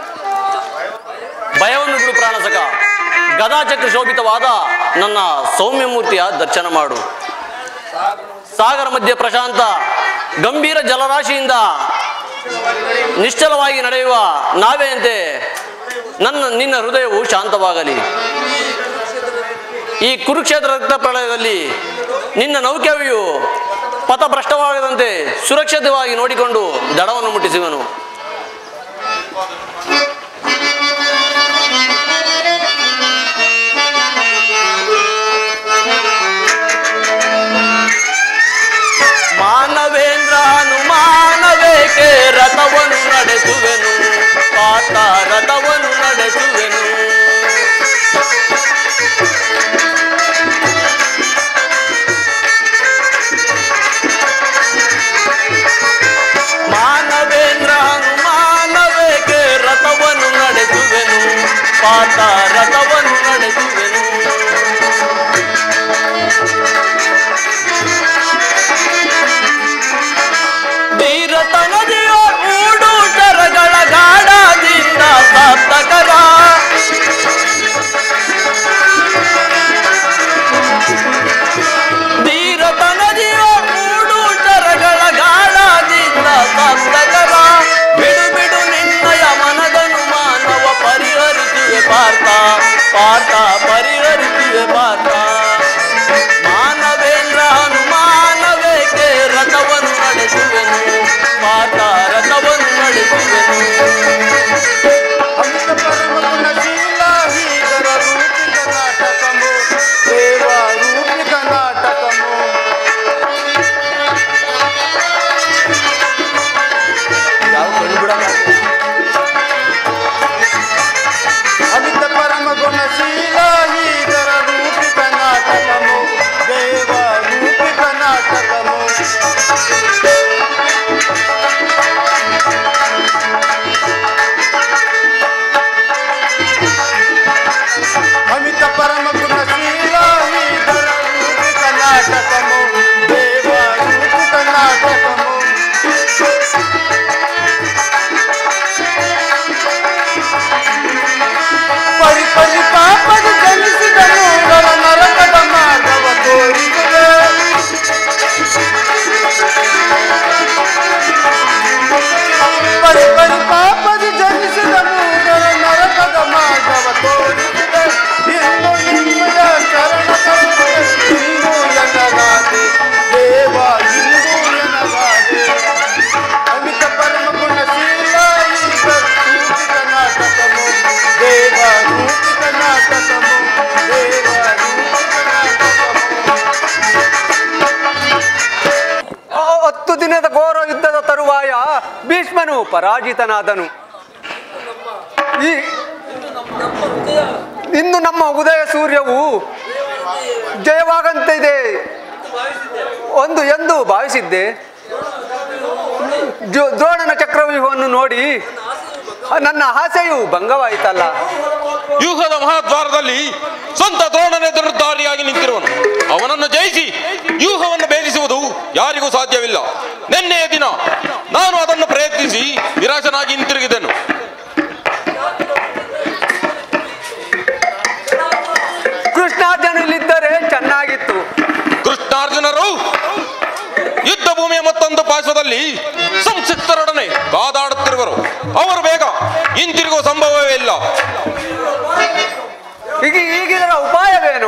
ಭಯವನ್ನು ಬಿಡು ಪ್ರಾಣಸಕ ಗದಾಚಕ್ರ ಶೋಭಿತವಾದ ನನ್ನ ಸೌಮ್ಯ ಮೂರ್ತಿಯ ದರ್ಶನ ಮಾಡು ಸಾಗರ ಮಧ್ಯೆ ಪ್ರಶಾಂತ ಗಂಭೀರ ಜಲರಾಶಿಯಿಂದ ನಿಶ್ಚಲವಾಗಿ ನಡೆಯುವ ನಾವೆಯಂತೆ ನನ್ನ ನಿನ್ನ ಹೃದಯವು ಶಾಂತವಾಗಲಿ ಈ ಕುರುಕ್ಷೇತ್ರ ರಕ್ತ ಪ್ರಳಯದಲ್ಲಿ ನಿನ್ನ ನೌಕೆಯು ಪಥಭ್ರಷ್ಟವಾಗದಂತೆ ಸುರಕ್ಷಿತವಾಗಿ ನೋಡಿಕೊಂಡು ದಡವನ್ನು ಮುಟ್ಟಿಸುವನು ಮಾನವೇಂದ್ರ ಹನುಮಾನವೇಕೆ ರಥವನ್ನು ನಡೆಸುವೆನು ಪಾತ ರಥವನ್ನು ನಡೆಸುವೆನು ಮಾನವೇಂದ್ರ ಹನುಮಾನವೇಕೆ ರಥವನ್ನು ನಡೆಸುವೆನು ಪಾತ ರಥವನ್ನು ನಡೆಸುವೆನು ಧೀರತನದಿಯ ಮೂಡು ಶರಗಳ ಗಾಢದಿಂದ ಸಾರ್ಥಕರ ಧೀರತನದಿಯ ಮೂಡು ಶರಗಳ ಗಾಢದಿಂದ ಸಾರ್ಥಕರ ಬಿಡು ಬಿಡು ನಿನ್ನಯ ಮನದನು ಮಾನವ ಪರಿಹರಿಸುವೆ ಪಾರ್ಥ ಪಾರ್ಥ ಪರಿಹರಿಸುವೆ ಪಾರ್ಥ ಮಾನವೇಂದ್ರ ಹನುಮಾನವೇಕೆ ರಥವನ್ನು ನಡೆಸುವೆನು ಮಾತ ರಥವನ್ನು ನಡೆಸುವೆನು
ಅಮೃತ ಪರಮ ಗುಣಶೀಲ ಹೀಗರ ರೂಪಿಕ ನಾಟಕಮು ದೇವ ರೂಪಿಕ ನಾಟಕಮು ಅಮಿತ ಪರಮ ಗುಣಶೀಲ ಹೀಗರ ರೂಪಿಕ ನಾಟಕಮು ದೇವ ರೂಪಿಕ ನಾಟಕಮು ಅಮಿತ ಪರಮ ಗುಣಶೀಲ ಹೀಗರ ರೂಪಿಕ ನಾಟಕಮು ದೇವ ರೂಪಿಕ ನಾಟಕಮು ಪರಿ ಪರಿ ಪಾಪದ ಜನಿಸಿದ ಮೂಗರ ನರಕದ ಮಾರ್ಗವ ತೋರಿಸುವೆ ಪರಿ ಪರಿ ಪಾಪದ ಜನಿಸಿದ ಮೂಗರ ನರಕದ ಮಾರ್ಗವ ತೋರಿಸುವೆ ಇಂದು ನಿಮ್ಮಯ ಚರಣ ಕರುಣೆ ಇಂದು ಎನ್ನಗಾದೆ ದೇವ ಇಂದು ಎನ್ನಗಾದೆ ಅಮಿತ ಪರಮ ಗುಣಶೀಲ ಈಗ ರೂಪಿಕ ನಾಟಕಮು ದೇವ ರೂಪಿಕ ನಾಟಕಮು ದೇವ ರೂಪಿಕ ನಾಟಕಮು
ಆ ಹತ್ತು ದಿನದ ಘೋರ ಯುದ್ಧದ ತರುವಾಯ ಭೀಷ್ಮನು ಪರಾಜಿತನಾದನು ಈ ಇಂದು ನಮ್ಮ ಉದಯ ಸೂರ್ಯವು ಜಯವಾಗಂತಿದೆ ಒಂದು ಎಂದು ಭಾವಿಸಿದ್ದೆ ಜೋ- ದ್ರೋಣನ ಚಕ್ರವ್ಯೂಹವನ್ನು ನೋಡಿ ನನ್ನ ಆಸೆಯು ಭಂಗವಾಯಿತಲ್ಲ
ವ್ಯೂಹದ ಮಹಾದ್ವಾರದಲ್ಲಿ ಸ್ವಂತ ದ್ರೋಣನೆದುರುದಾರಿಯಾಗಿ ನಿಂತಿರುವನು ಅವನನ್ನು ಜಯಿಸಿ ವ್ಯೂಹವನ್ನು ಭೇದಿಸುವುದು ಯಾರಿಗೂ ಸಾಧ್ಯವಿಲ್ಲ ನಿನ್ನೆಯ ದಿನ ನಾನು ಅದನ್ನು ಪ್ರಯತ್ನಿಸಿ ನಿರಾಶನಾಗಿ ಹಿಂತಿರುಗಿದೆನು
ಕೃಷ್ಣಾರ್ಜುನಲ್ಲಿದ್ದರೆ ಚೆನ್ನಾಗಿತ್ತು
ಕೃಷ್ಣಾರ್ಜುನರು ಯುದ್ಧ ಭೂಮಿಯ ಮತ್ತೊಂದು ಪಾರ್ಶ್ವದಲ್ಲಿ ಸಂಕ್ಷಿಪ್ತರೊಡನೆ ಕಾದಾಡುತ್ತಿರುವರು ಅವರು ಬೇಗ ಹಿಂತಿರುಗುವ ಸಂಭವವೇ ಇಲ್ಲ
ಈಗ ಈಗಿನ ಉಪಾಯವೇನು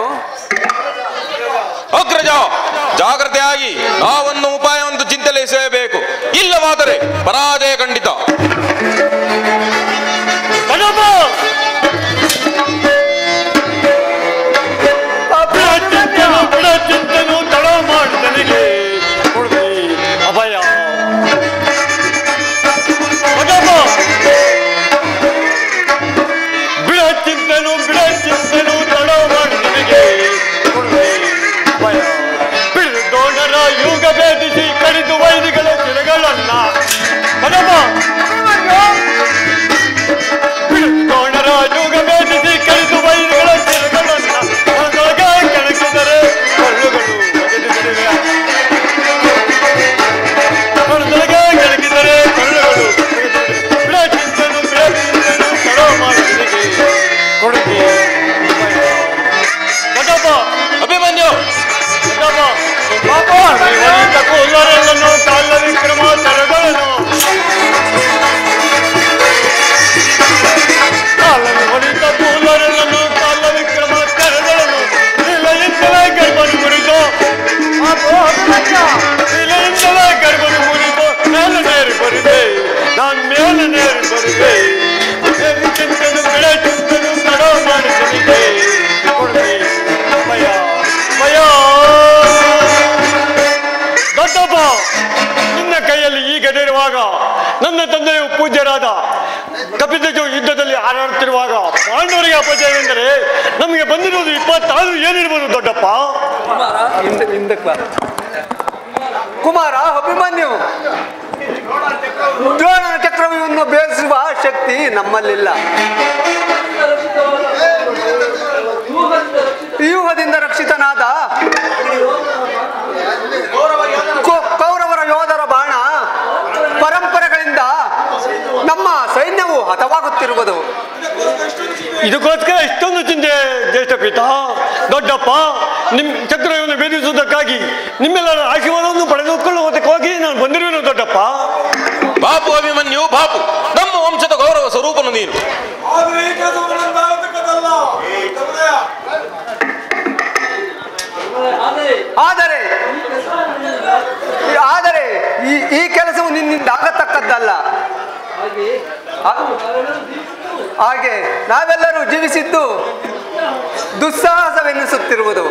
ಅಗ್ರಜ ಜಾಗ್ರತೆಯಾಗಿ ನಾವನ್ನು ಉಪಾಯವನ್ನು ಚಿಂತನೆಸಬೇಕು ಇಲ್ಲವಾದರೆ ಪರಾಜಯ ಖಂಡಿತ
ಚಿಂತನು ಬಿಡ ಚಿಂತನು ತಡ ಮಾಡಿದನಿಗೆ ಕೊಡುವೆ ಅಭಯ ಅದಮ್ಮ ಬಿಡುಕೋಣರ ಯೋಗ ಬೇಧಿಸಿ ಕಲಿತು ಬೈರುಗಳ ಚಿರಗಳನ್ನ ಹೊರದೊಳಗೆ ಕೆಣಕಿದರೆ ಕಳ್ಳುಗಳು ಒಗೆದುಬಿಡುವೆ. ಹೊರದೊಳಗೆ ಕೆಣಕಿದರೆ ಕಳ್ಳುಗಳು ಒಗೆದುಬಿಡುವೆ. ಬಿಡ ಚಿಂತೆನು ಬಿಡ ಚಿಂತೆನು ಕಡವ ಮಾಡಿದಿಗೆ ಕೊಡುಗೆ ದೊಡ್ಡಪ್ಪ
ಅಭಿಮನ್ಯು
ದೊಡ್ಡಪ್ಪ ಪಾಪ ನೀವನಿಂದ ಕೂಲರನ್ನು ಕಾಲ ವಿಕ್ರಮ ತರಗಳನ್ನು ಕಾಲನ್ನು ಹೊಡಿತ ಕೂಲರನ್ನು ಕಾಲ ವಿಕ್ರಮ ತರಗಳನ್ನು ಇಲೆಯಿಂದಲೇ ಗರ್ಭನು ಮುರಿದು ಇಲೆಯಿಂದಲೇ ಗರ್ಭನು ಮುರಿದು ಮೇಲೆ ನೇರಿ ಬರುವೆ ನಾನು ಮೇಲೆ ನೇರಿ ಬರುವೆ ಏರಿ ಚಿಂತನು ಬಿಡ ಚಿಂತನು ತಡ ಮಾಡಿಸಲಿದೆ ಕೊಡುವೆ ಭಯ ಭಯ ದೊಡ್ಡಪ್ಪ ನಿನ್ನ ಕೈಯಲ್ಲಿ ಈ ಗಡಿರುವಾಗ ನನ್ನ ತಂದೆಯು ಪೂಜ್ಯರಾದ ಕಪಿತಜು ಯುದ್ಧದಲ್ಲಿ ಹಾರಾಡುತ್ತಿರುವಾಗ ಪಾಂಡವರಿಗೆ ಅಪಜಯವೆಂದರೆ ನಮಗೆ ಬಂದಿರುವುದು ಇಪ್ಪತ್ತಾರು ಏನಿರ್ಬೋದು ದೊಡ್ಡಪ್ಪ
ಹಿಂದ ಹಿಂದಕ್ಕೆ ಬಾ ಕುಮಾರ ಅಭಿಮನ್ಯು ದ್ರೋಣನ ಚಕ್ರವ್ಯೂಹವನ್ನು ಬೇಯಿಸುವ ಶಕ್ತಿ ನಮ್ಮಲ್ಲಿಲ್ಲ ವ್ಯೂಹದಿಂದ ರಕ್ಷಿತನಾದ ಕೌ- ಕೌರವರ ಯೋಧರ ಬಾಣ ಪರಂಪರೆಗಳಿಂದ ನಮ್ಮ ಸೈನ್ಯವು ಹತವಾಗುತ್ತಿರುವುದು
ಇದಕ್ಕೋಸ್ಕರ ಇಷ್ಟೊಂದು ಚಿಂತೆ ಜ್ಯೇಷ್ಠ ಪಿತ ದೊಡ್ಡಪ್ಪ ನಿಮ್ ಚಕ್ರವನ್ನು ಭೇದಿಸುವುದಕ್ಕಾಗಿ ನಿಮ್ಮೆಲ್ಲರ ಆಶೀರ್ವಾದವನ್ನು ಪಡೆದುಕೊಳ್ಳುವುದಕ್ಕಾಗಿ ನಾನು ಬಂದಿರುವೆನು ದೊಡ್ಡಪ್ಪ
ಬಾಪು ಅಭಿಮನ್ಯು ಬಾಪು ನಮ್ಮ ವಂಶದ ಗೌರವ ಸ್ವರೂಪನು ನೀನು
ಆದರೆ ಆದರೆ ಈ ಈ ಕೆಲಸವು ನಿನ್ನಿಂದ ಆಗತಕ್ಕದ್ದಲ್ಲ ಆ- ಹಾಗೆ ನಾವೆಲ್ಲರೂ ಜೀವಿಸಿದ್ದು ದುಸ್ಸಾಹಸವೆನ್ನಿಸುತ್ತಿರುವುದು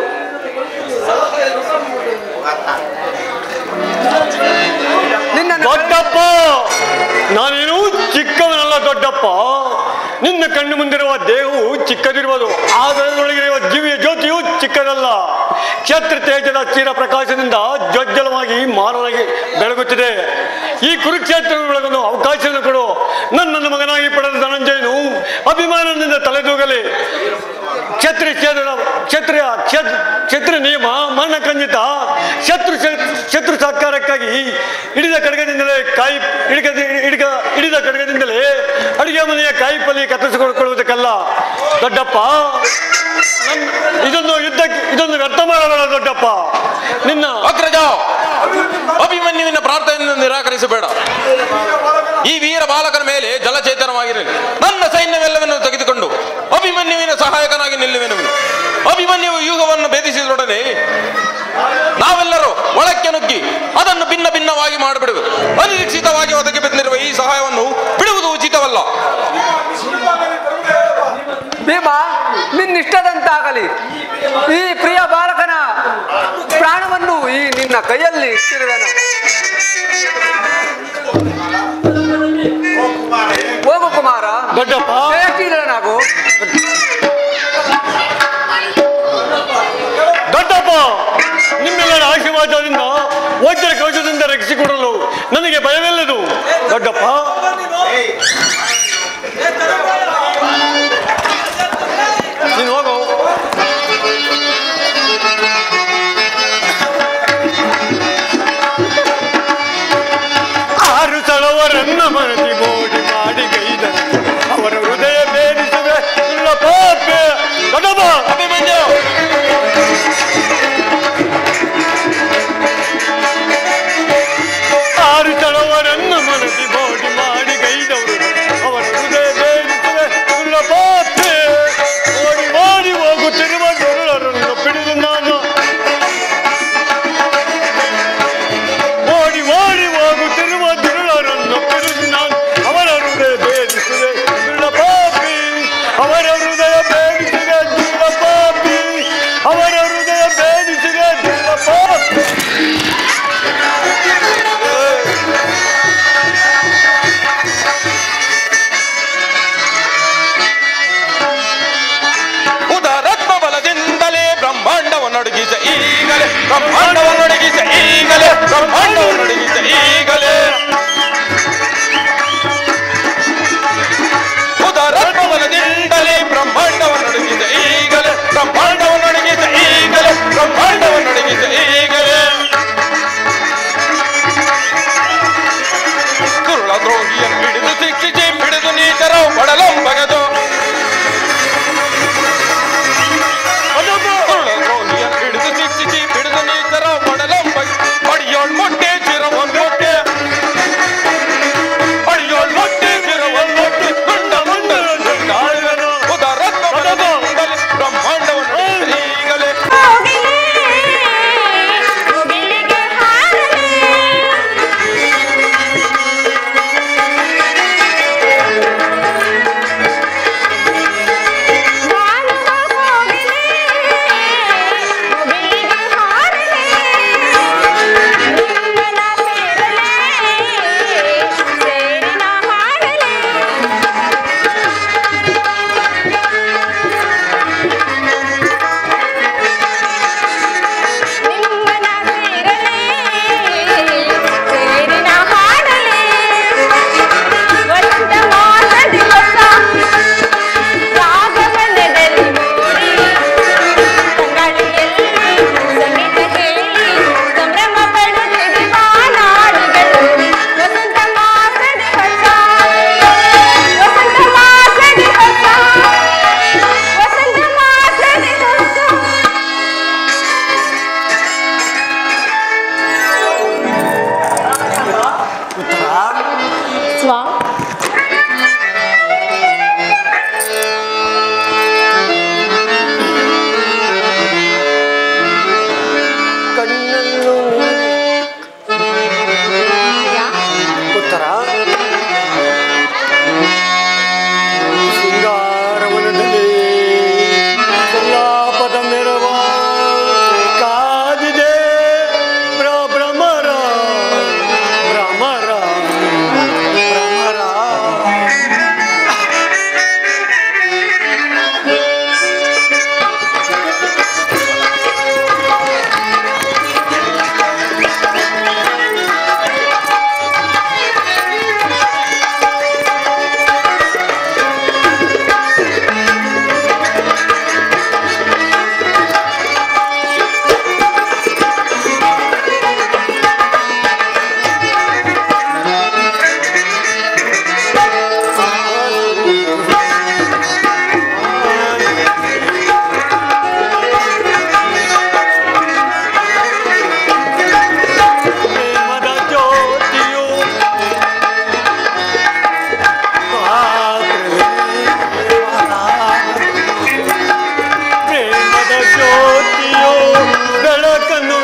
ನಿನ್ನನ್ನು
ದೊಡ್ಡಪ್ಪ ನಾನೇನು ಚಿಕ್ಕವನಲ್ಲ ದೊಡ್ಡಪ್ಪ ನಿನ್ನ ಕಣ್ಣು ಮುಂದಿರುವ ದೇಹವು ಚಿಕ್ಕದಿರುವುದು ಅದರೊಳಗಿರುವ ಜೀವಿಯ ಜ್ಯೋತಿಯು ಚಿಕ್ಕದಲ್ಲ ಕ್ಷೇತ್ರ ತೇಜದ ಚೀರ ಪ್ರಕಾಶದಿಂದ ಜ್ವಜ್ಜಲವಾಗಿ ಮಾನವಾಗಿ ಬೆಳಗುತ್ತಿದೆ ಈ ಕುರುಕ್ಷೇತ್ರ ಬೆಳಗಲು ಅವಕಾಶವನ್ನು ಕೊಡು ನನ್ನನ್ನು ಮಗನಾಗಿ ಪಡೆದ ಧನಂಜಯನು ಅಭಿಮಾನದಿಂದ ತಲೆದೂಗಲಿ ಕ್ಷತ್ರಿಯ ಕ್ಷೇತ್ರ ಕ್ಷತ್ರಿಯ ಕ್ಷೇತ್ರ ಕ್ಷತ್ರಿಯ ನಿಯಮ ಮರಣ ಖಂಡಿತ ಶತ್ರು ಶತ್ರು ಸಹಕಾರಕ್ಕಾಗಿ ಹಿಡಿದ ಕಡಗದಿಂದಲೇ ಕಾಯಿ ಹಿಡಿದ ಹಿಡಿದ ಹಿಡಿದ ಕಡಗದಿಂದಲೇ ಅಡುಗೆ ಮನೆಯ ಕಾಯಿ ಪಲ್ಯ ಕತ್ತರಿಸಿಕೊಳ್ಳುವುದಕ್ಕಲ್ಲ ದೊಡ್ಡಪ್ಪ ನನ್- ಇದೊಂದು ಯುದ್ಧಕ್ಕೆ ಇದೊಂದು ವ್ಯರ್ಥ ಮಾಡಬೇಡ ದೊಡ್ಡಪ್ಪ ನಿನ್ನ
ಅಗ್ರಜ ಅಭಿಮನ್ಯುವಿನ ಪ್ರಾರ್ಥನೆಯನ್ನು ನಿರಾಕರಿಸಬೇಡ ಈ ವೀರ ಬಾಲಕನ ಮೇಲೆ ಜಲಚೇತನವಾಗಿರಲಿ ನನ್ನ ಸೈನ್ಯವೆಲ್ಲವನ್ನು ತೆಗೆದುಕೊಂಡು ಅಭಿಮನ್ಯುವಿನ ಸಹಾಯಕನಾಗಿ ನಿಲ್ಲುವೆನು ಅಭಿಮನ್ಯು ಯುಗವನ್ನು ಭೇದಿಸಿದೊಡನೆ ನಾವೆಲ್ಲರೂ ಒಳಕ್ಕೆ ನುಗ್ಗಿ ಅದನ್ನು ಭಿನ್ನ ಭಿನ್ನವಾಗಿ ಮಾಡಿಬಿಡುವೆ ಅನಿರೀಕ್ಷಿತವಾಗಿ ಒದಗಿ ಬಂದಿರುವ ಈ ಸಹಾಯವನ್ನು ಬಿಡುವುದು ಉಚಿತವಲ್ಲ
ಭೀಮ ನಿನ್ನಿಷ್ಟದಂತಾಗಲಿ ಈ ಪ್ರಿಯ ಬಾಲಕನ ಪ್ರಾಣವನ್ನು ಈ ನಿನ್ನ ಕೈಯಲ್ಲಿ ಇಟ್ಟಿರುವೆನು ಹೋಗು ಕುಮಾರ
ದೊಡ್ಡಪ್ಪ
ಜಯಶೀಲನಾಗು
ದೊಡ್ಡಪ್ಪ ನಿಮ್ಮೆಲ್ಲರ ಆಶೀರ್ವಾದದಿಂದ ವಜ್ರ ಕವಚದಿಂದ ರಕ್ಷಿಸಿಕೊಡಲು ನನಗೆ ಭಯವಿಲ್ಲದು ದೊಡ್ಡಪ್ಪ ನೀನು ಹೋಗು ಆರು ಸಳವರನ್ನ ಮನದಿ ಮೋಡಿ ಮಾಡಿ ಗೈದರು ಅವರ ಹೃದಯ ಬೇರಿಸುವೆ ಉಳ್ಳ ಪಾಪೆ ದೊಡ್ಡಪ್ಪ
ಅಭಿಮನ್ಯು
ಆರು ತಳವರನ್ನು ಮನದಿ ಮೋಡಿ ಮಾಡಿ ಗೈದವರು ಅವರ ಹೃದಯ ಬೇರಿಸುವೆ ಉಳ್ಳ ಪಾಪೆ ಓಡಿ ಓಡಿ ಹೋಗುತ್ತಿರುವ ದೊರಳರನ್ನು ಪಿಡಿದು ನಾನು ಓಡಿ ಓಡಿ ಹೋಗುತ್ತಿರುವ ದುರುಳರನ್ನು ಪಿಡಿದು ನಾನು ಅವರ ಹೃದಯ ಬೇರಿಸುವೆ ಉಳ್ಳ ಪಾಪಿ ಅವರ ಹೃದಯ ಬೇರಿಸಿದೆ ದುಳ್ಳ ಪಾಪಿ ಅವರ ಹೃದಯ ಬೇರಿಸಿದೆ ದುಳ್ಳ ಪಾಪಿ
ಉದಾರತ್ಮ ಬಲದಿಂದಲೇ ಬ್ರಹ್ಮಾಂಡವನ್ನು ಅಡಗಿಸ ಈಗಲೇ ಬ್ರಹ್ಮಾಂಡವನ್ನು ಅಡಗಿಸ ಈಗಲೇ ಬ್ರಹ್ಮಾಂಡವನ್ನು ಅಡಗಿಸ ಈಗಲೇ ಒದಗಿಸ ಈಗಲೇ ದುರುಳ ದ್ರೋಹಿಯನ್ನು ಹಿಡಿದು ಶಿಕ್ಷಿಸಿ ಬಿಡಿದು ನೀಚರ ಬಡಲಂಬಗದು ದುರುಳ ದ್ರೋಹಿಯನ್ನು ಹಿಡಿದು ಶಿಕ್ಷಿಸಿ ಬಿಡಿದು ನೀಚರ ಬಡಲಂಬಗ ಅಡಿಯೋಳ್ ಮೊಟ್ಟೆ ಚಿರವನ್ ಮೊಟ್ಟೆ ಅಡಿಯೋಳ್ ಮೊಟ್ಟೆ ಚಿರವನ್ ಮೊಟ್ಟೆ ಮುಂಡ ಮುಂಡ ಮುಂಡಾಳುವನು ಉದರತ್ನ ಬಲದಿಂದಲೇ ಬ್ರಹ್ಮಾಂಡವನ್ನು ಈಗಲೇ
ಮುಗಿಲಿಗೆ ಹಾರಲಿ ಬಾನುವ ಹೋಗಲಿ ಮುಗಿಲಿಗೆ ಹಾರಲಿ ನಿಮ್ಮನ ಸೇರಲಿ ಸೇರಿನ ಹಾಡಲಿ ನಿಮ್ಮನ ಸೇರಲಿ ಸೇರಿನ ಹಾಡಲಿ ವಸಂತ ಮಾಸದಿ ಹೊಸ ರಾಗವನದಲ್ಲಿ ಮೂಡಿ ತಂಗಾಳಿಯಲ್ಲಿ ಸಂಗೀತ ಕೇಳಿ ಸಂಭ್ರಮ ಪಡುತ್ತಿದೆ ಬಾನಾಡಿಗಳು ವಸಂತ ಮಾಸದಿ ಹೊಸ ವಸಂತ ಮಾಸದಿ ಹೊಸ ವಸಂತ ಮಾಸದಿ ಹೊಸ ಸ್ವಾ
ಕಣ್ಣಲ್ಲೂ ಉತ್ತರ ಶೃಂಗಾರವನದಲ್ಲಿ ಕಲ್ಲಾಪದ ಮೆರವ ಕಾದಿದೆ ಭ್ರ- ಭ್ರಮರ ಭ್ರಮರ ಭ್ರಮರ ಪ್ರೇಮದ ಜ್ಯೋತಿಯು ಪ್ರೇಮದ ಜ್ಯೋತಿಯು ಬೆಳಕನ್ನು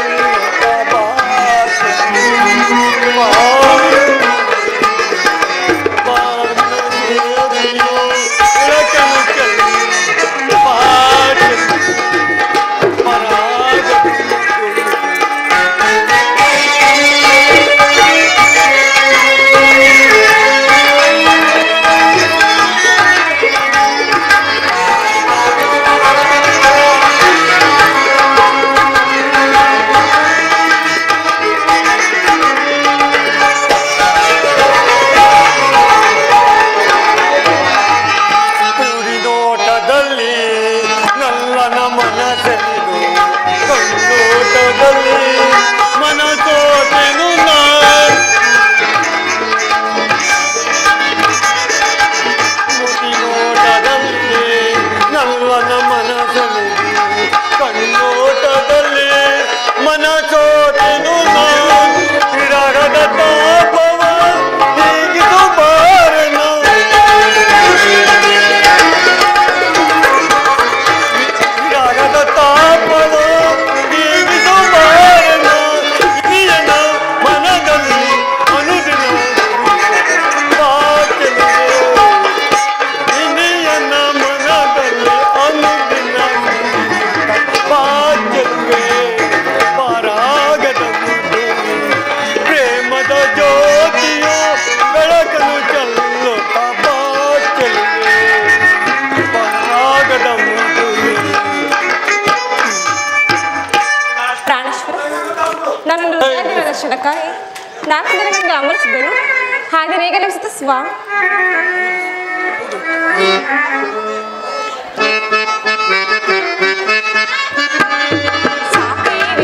ನುಡಿನೋಟದಲ್ಲಿ ನಲ್ಲನ ಮನಸೆದು ಕಣ್ಣೋಟದಲ್ಲಿ ಮನಸೋತೆನು ನಾ ನುಡಿನೋಟದಲ್ಲಿ ನಲ್ಲನ ಮನಸೆದು ಕಣ್ಣೋಟದಲ್ಲಿ ಮನಸೋತೆನು ನಾ ವಿರಹದ ತಾಪವ ಹೀಗಿದು ಬಾರನ ಯಾರದ ತಾಪವ ನೀಗಿದು ಬಾರನ ಇನಿಯನ ಮನದಲ್ಲಿ ಅನುದಿನ ಪಾಚಲಿದೆ ಇನಿಯನ ಮನದಲ್ಲಿ ಅನುದಿನ ಪಾಚಲ್ವೆ ಪಾರಾಗದ ಮುದ್ದು ಪ್ರೇಮದ ಜ್ಯೋತಿಯು ಬೆಳಕನ್ನು ಚೆಲ್ಲುತ್ತ ಪಾಚಲ್ವೆ ಪಾರಾಗದ ಮುದ್ದು
ಪ್ರಾಣೇಶ್ವರ ನನ್ನ ಹೃದಯದ ದರ್ಶನಕ್ಕಾಗಿ ನಾಲ್ಕು ದಿನಗಳಿಂದ ಅಮರಿಸಿದ್ದೆನು ಹಾಗೆ ಹೇಗೆ ಅನಿಸುತ್ತೆ ಸ್ವಾ ಸಾಕೇ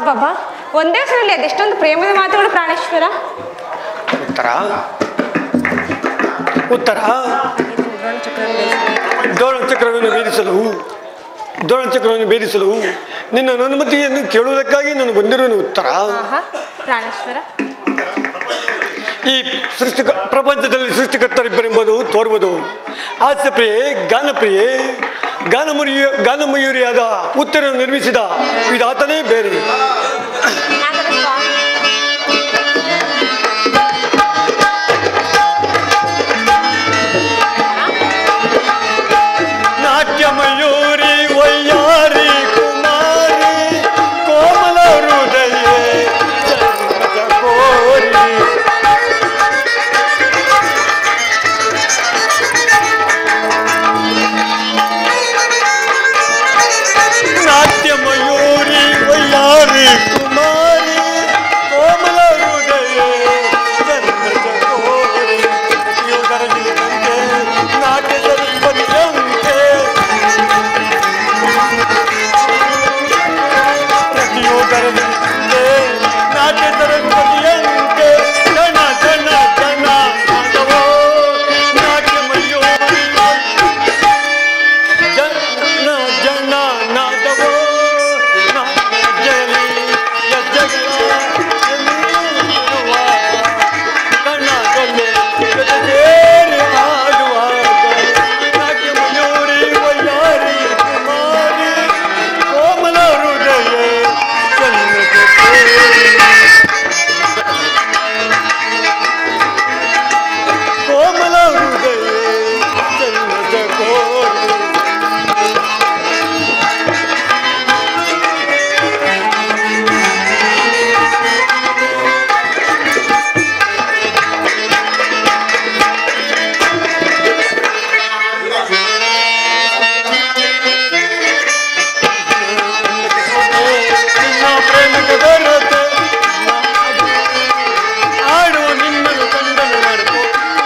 ಅಬ್ಬಬ್ಬಾ ಒಂದೇ ಸಲ ಅದೆಷ್ಟೊಂದು ಪ್ರೇಮದ ಮಾತುಗಳು ಪ್ರಾಣೇಶ್ವರ
ಉತ್ತರ ಉತ್ತರ ದ್ರೋಣ ಚಕ್ರವನ್ನು ಭೇದಿಸಲು ದ್ರೋಣ ಚಕ್ರವನ್ನು ಭೇದಿಸಲು ನಿನ್ನ ಅನುಮತಿಯನ್ನು ಕೇಳುವುದಕ್ಕಾಗಿ ನಾನು ಬಂದಿರುವನು ಉತ್ತರ
ಆಹಾ ಪ್ರಾಣೇಶ್ವರ
ಈ ಸೃಷ್ಟಿ ಪ್ರಪಂಚದಲ್ಲಿ ಸೃಷ್ಟಿಕರ್ತರಿಬ್ಬರೆಂಬುದು ತೋರುವುದು ಹಾಸ್ಯಪ್ರಿಯೆ ಗಾನಪ್ರಿಯೆ ಗಾನಮುರಿಯ ಗಾನಮಯೂರಿಯಾದ ಉತ್ತರ ನಿರ್ಮಿಸಿದ ಇದಾತನೇ ಬೇರೆ
ನಾಗರ ಸ್ವಾಮಿ
ನಾಟ್ಯ ಮಯೂರಿ ವಯ್ಯಾರಿ ಕುಮಾರಿ ಕೋಮಲ ಹೃದಯ ಕೋರಿ ನಾಟ್ಯ ಮಯೂರಿ ವಯ್ಯಾರಿ ಕುಮಾರಿ ಕೋಮಲ ಹೃದಯ ಕೋರಿ ಯೋಗರಗಿಲಿದಂತೆ ನಾಟ್ಯದಲ್ಲಿ ಬರೆದಂತೆ ಪ್ರತಿಯೋಗರದಂತೆ ನಾಟ್ಯದರ ಬರೆಯಂತೆ ಜನ ಜನ ಜನ ನಾದವೋ ನಾಟ್ಯಮಯೂರಿ ಜನ ಜನ ನಾದವೋ ಜಲಿ ಯಜ್ಜಗಳ ಕಣ್ಣದಲ್ಲಿ ಸೇರಿ ಆಡುವಾಗ ನಾಟ್ಯಮಯೂರಿ ವಯ್ಯಾರಿ ಕುಮಾರಿ ಕೋಮಲ ಹೃದಯ ಚನ್ನದ ಕೋಮಲ ಹೃದಯ ಚನ್ನದ ಕೋರಿ ನಿನ್ನ ಪ್ರೇಮಕ್ಕೆ ಬರುತ್ತೆ ಆಡುವ ನಿನ್ನನ್ನು ಕಂಡನು ಮಾಡ್ಕೋ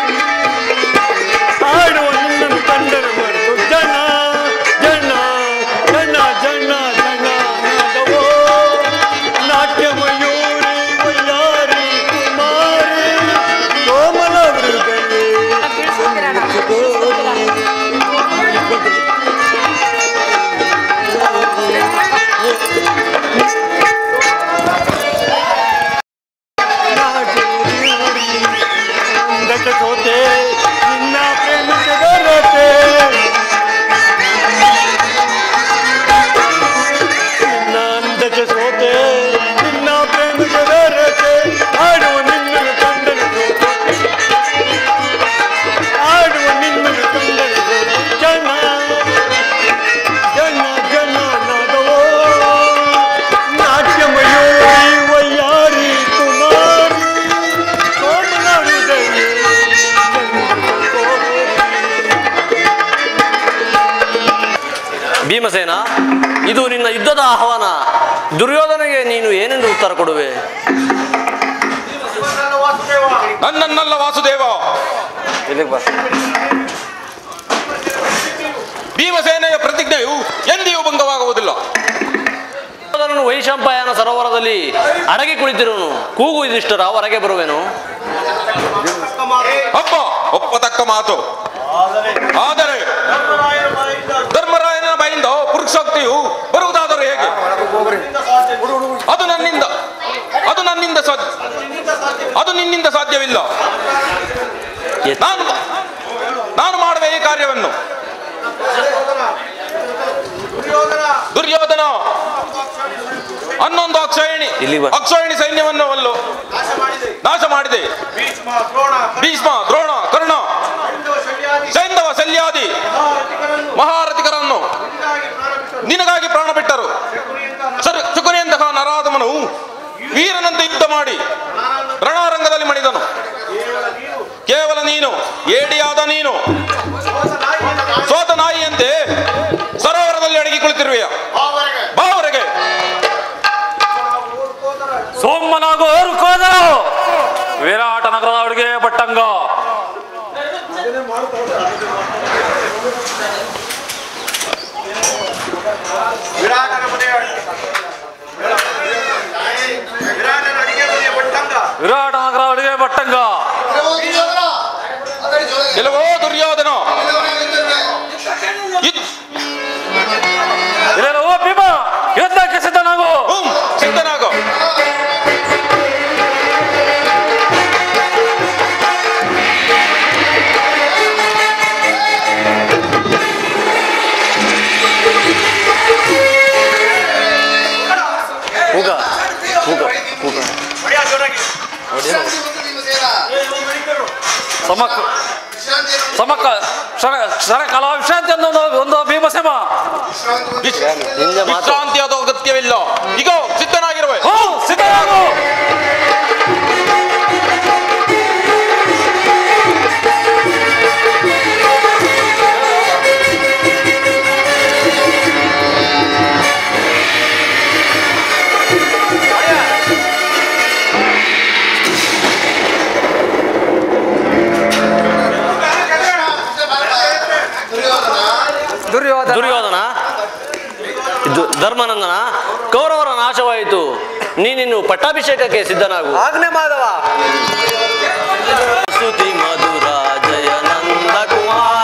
ಆಡುವ ನಿನ್ನನ್ನು ಕಂಡನು ಮಾಡ್ಕೋ ಜನ ಜನ ಜನ ಜನ ಜನ ನಾದವೋ ನಾಟ್ಯ ಮಯೂರಿ ವಯ್ಯಾರಿ ಕುಮಾರಿ ಕೋಮಲ ಮೃಗವೇ ಅಂದಕ್ಕೆ ಸೋತೆ ನಿನ್ನ ಪ್ರೇಮಕ್ಕೆ ಬರತೆ ನಿನ್ನ ಅಂದಕ್ಕೆ ಸೋತೆ ನಿನ್ನ ಪ್ರೇಮಕ್ಕೆ ಬರತೆ ಆಡುವ ನಿನ್ನನ್ನು ಕಂಡನು ಸೋತೆ ಆಡುವ ನಿನ್ನನ್ನು ಕಂಡನು ಸೋತೆ ಜನ ಜನ ಜನ ನಾದವೋ ನಾಟ್ಯ ಮಯೂರಿ ವಯ್ಯಾರಿ ಕುಮಾರಿ ಕೋಮಲ ಹೃದಯ
ಭೀಮಸೇನ ಇದು ನಿನ್ನ ಯುದ್ಧದ ಆಹ್ವಾನ ದುರ್ಯೋಧನೆಗೆ ನೀನು ಏನೆಂದು ಉತ್ತರ ಕೊಡುವೆ
ನನ್ನನ್ನಲ್ಲ ವಾಸುದೇವ ಭೀಮಸೇನೆಯ ಪ್ರತಿಜ್ಞೆಯು ಎಂದಿಯೂ ಭಂಗವಾಗುವುದಿಲ್ಲ
ದುರ್ಯೋಧನನು ವೈಶಂಪಾಯನ ಸರೋವರದಲ್ಲಿ ಅಡಗಿ ಕುಳಿತಿರುವನು ಕೂಗು ಇದಿಷ್ಟರ ಹೊರಗೆ ಬರುವೆನು
ಹಬ್ಬ ಒಪ್ಪತಕ್ಕ ಮಾತು ಆದರೆ ಧರ್ಮರಾಯನ ಬಾಯಿಂದ ಪುರುಷೋಕ್ತಿಯು ಬರುವುದಾದರೂ ಹೇಗೆ ಅದು ನನ್ನಿಂದ ಅದು ನನ್ನಿಂದ ಸಾಧ್ಯ ಅದು ನಿನ್ನಿಂದ ಸಾಧ್ಯವಿಲ್ಲ
ಎತ್-
ನಾನು ನಾನು ಮಾಡುವೆ ಈ ಕಾರ್ಯವನ್ನು ದುರ್ಯೋಧನ ಹನ್ನೊಂದು ಅಕ್ಷಯಣಿ
ಇಲ್ಲಿ ಬಾ.
ಅಕ್ಷಯಣಿ ಸೈನ್ಯವನ್ನು ಅಲ್ಲೂ ನಾಶ ಮಾಡಿದೆ ಭೀಷ್ಮ ದ್ರೋಣ ಕರ್ಣ ಸೈಂಧವ ಶಲ್ಯಾದಿ ಮಹಾರಥಿಕರನ್ನು ನಿನಗಾಗಿ ಪ್ರಾಣ ಬಿಟ್ಟರು ಸರ್ ಶುಕುನಿಯಂತಹ ನರಾಧಮನು ವೀರನಂತೆ ಯುದ್ಧ ಮಾಡಿ ರಣರಂಗದಲ್ಲಿ ಮಣಿದನು ಕೇವಲ ನೀನು ಏಡಿಯಾದ ನೀನು ಸೋತ ನಾಯಿಯಂತೆ ಸರೋವರದಲ್ಲಿ ಅಡಗಿ ಕುಳಿತಿರುವೆಯ ಬಾ ಹೊರಗೆ
ಸೋಮನಾಗೋ ಕೋದ ವಿರಾಟ ನಗರದ ಅಡುಗೆ ಪಟ್ಟಂಗ ಸಮಕ ಕ್ಷಣ ಕ್ಷಣ ಕಲಾ ವಿಶ್ರಾಂತಿ ಅನ್ನೋ ಒಂದು- ಒಂದು ಭೀಮಸೇಮ
ಹಿಂದೆ ಮಾತು
ವಿಶ್ರಾಂತಿಯಾದ ಅಗತ್ಯವಿಲ್ಲ ಈಗ ಸಿದ್ಧನಾಗಿರುವೆ
ಹೋ ಸಿದ್ಧರಾಗು
ದುರ್ಯೋಧನ
ದುರ್ಯೋಧನ ಇದು ಧರ್ಮನಂದನ ಕೌರವರ ನಾಶವಾಯಿತು ನೀನಿನ್ನು ಪಟ್ಟಾಭಿಷೇಕಕ್ಕೆ ಸಿದ್ಧನಾಗು
ಆಜ್ಞೆ ಮಾಧವ
ಸ್ತುತಿ ಮಧುರ ಜಯ ನಂದ ಕುಮಾರ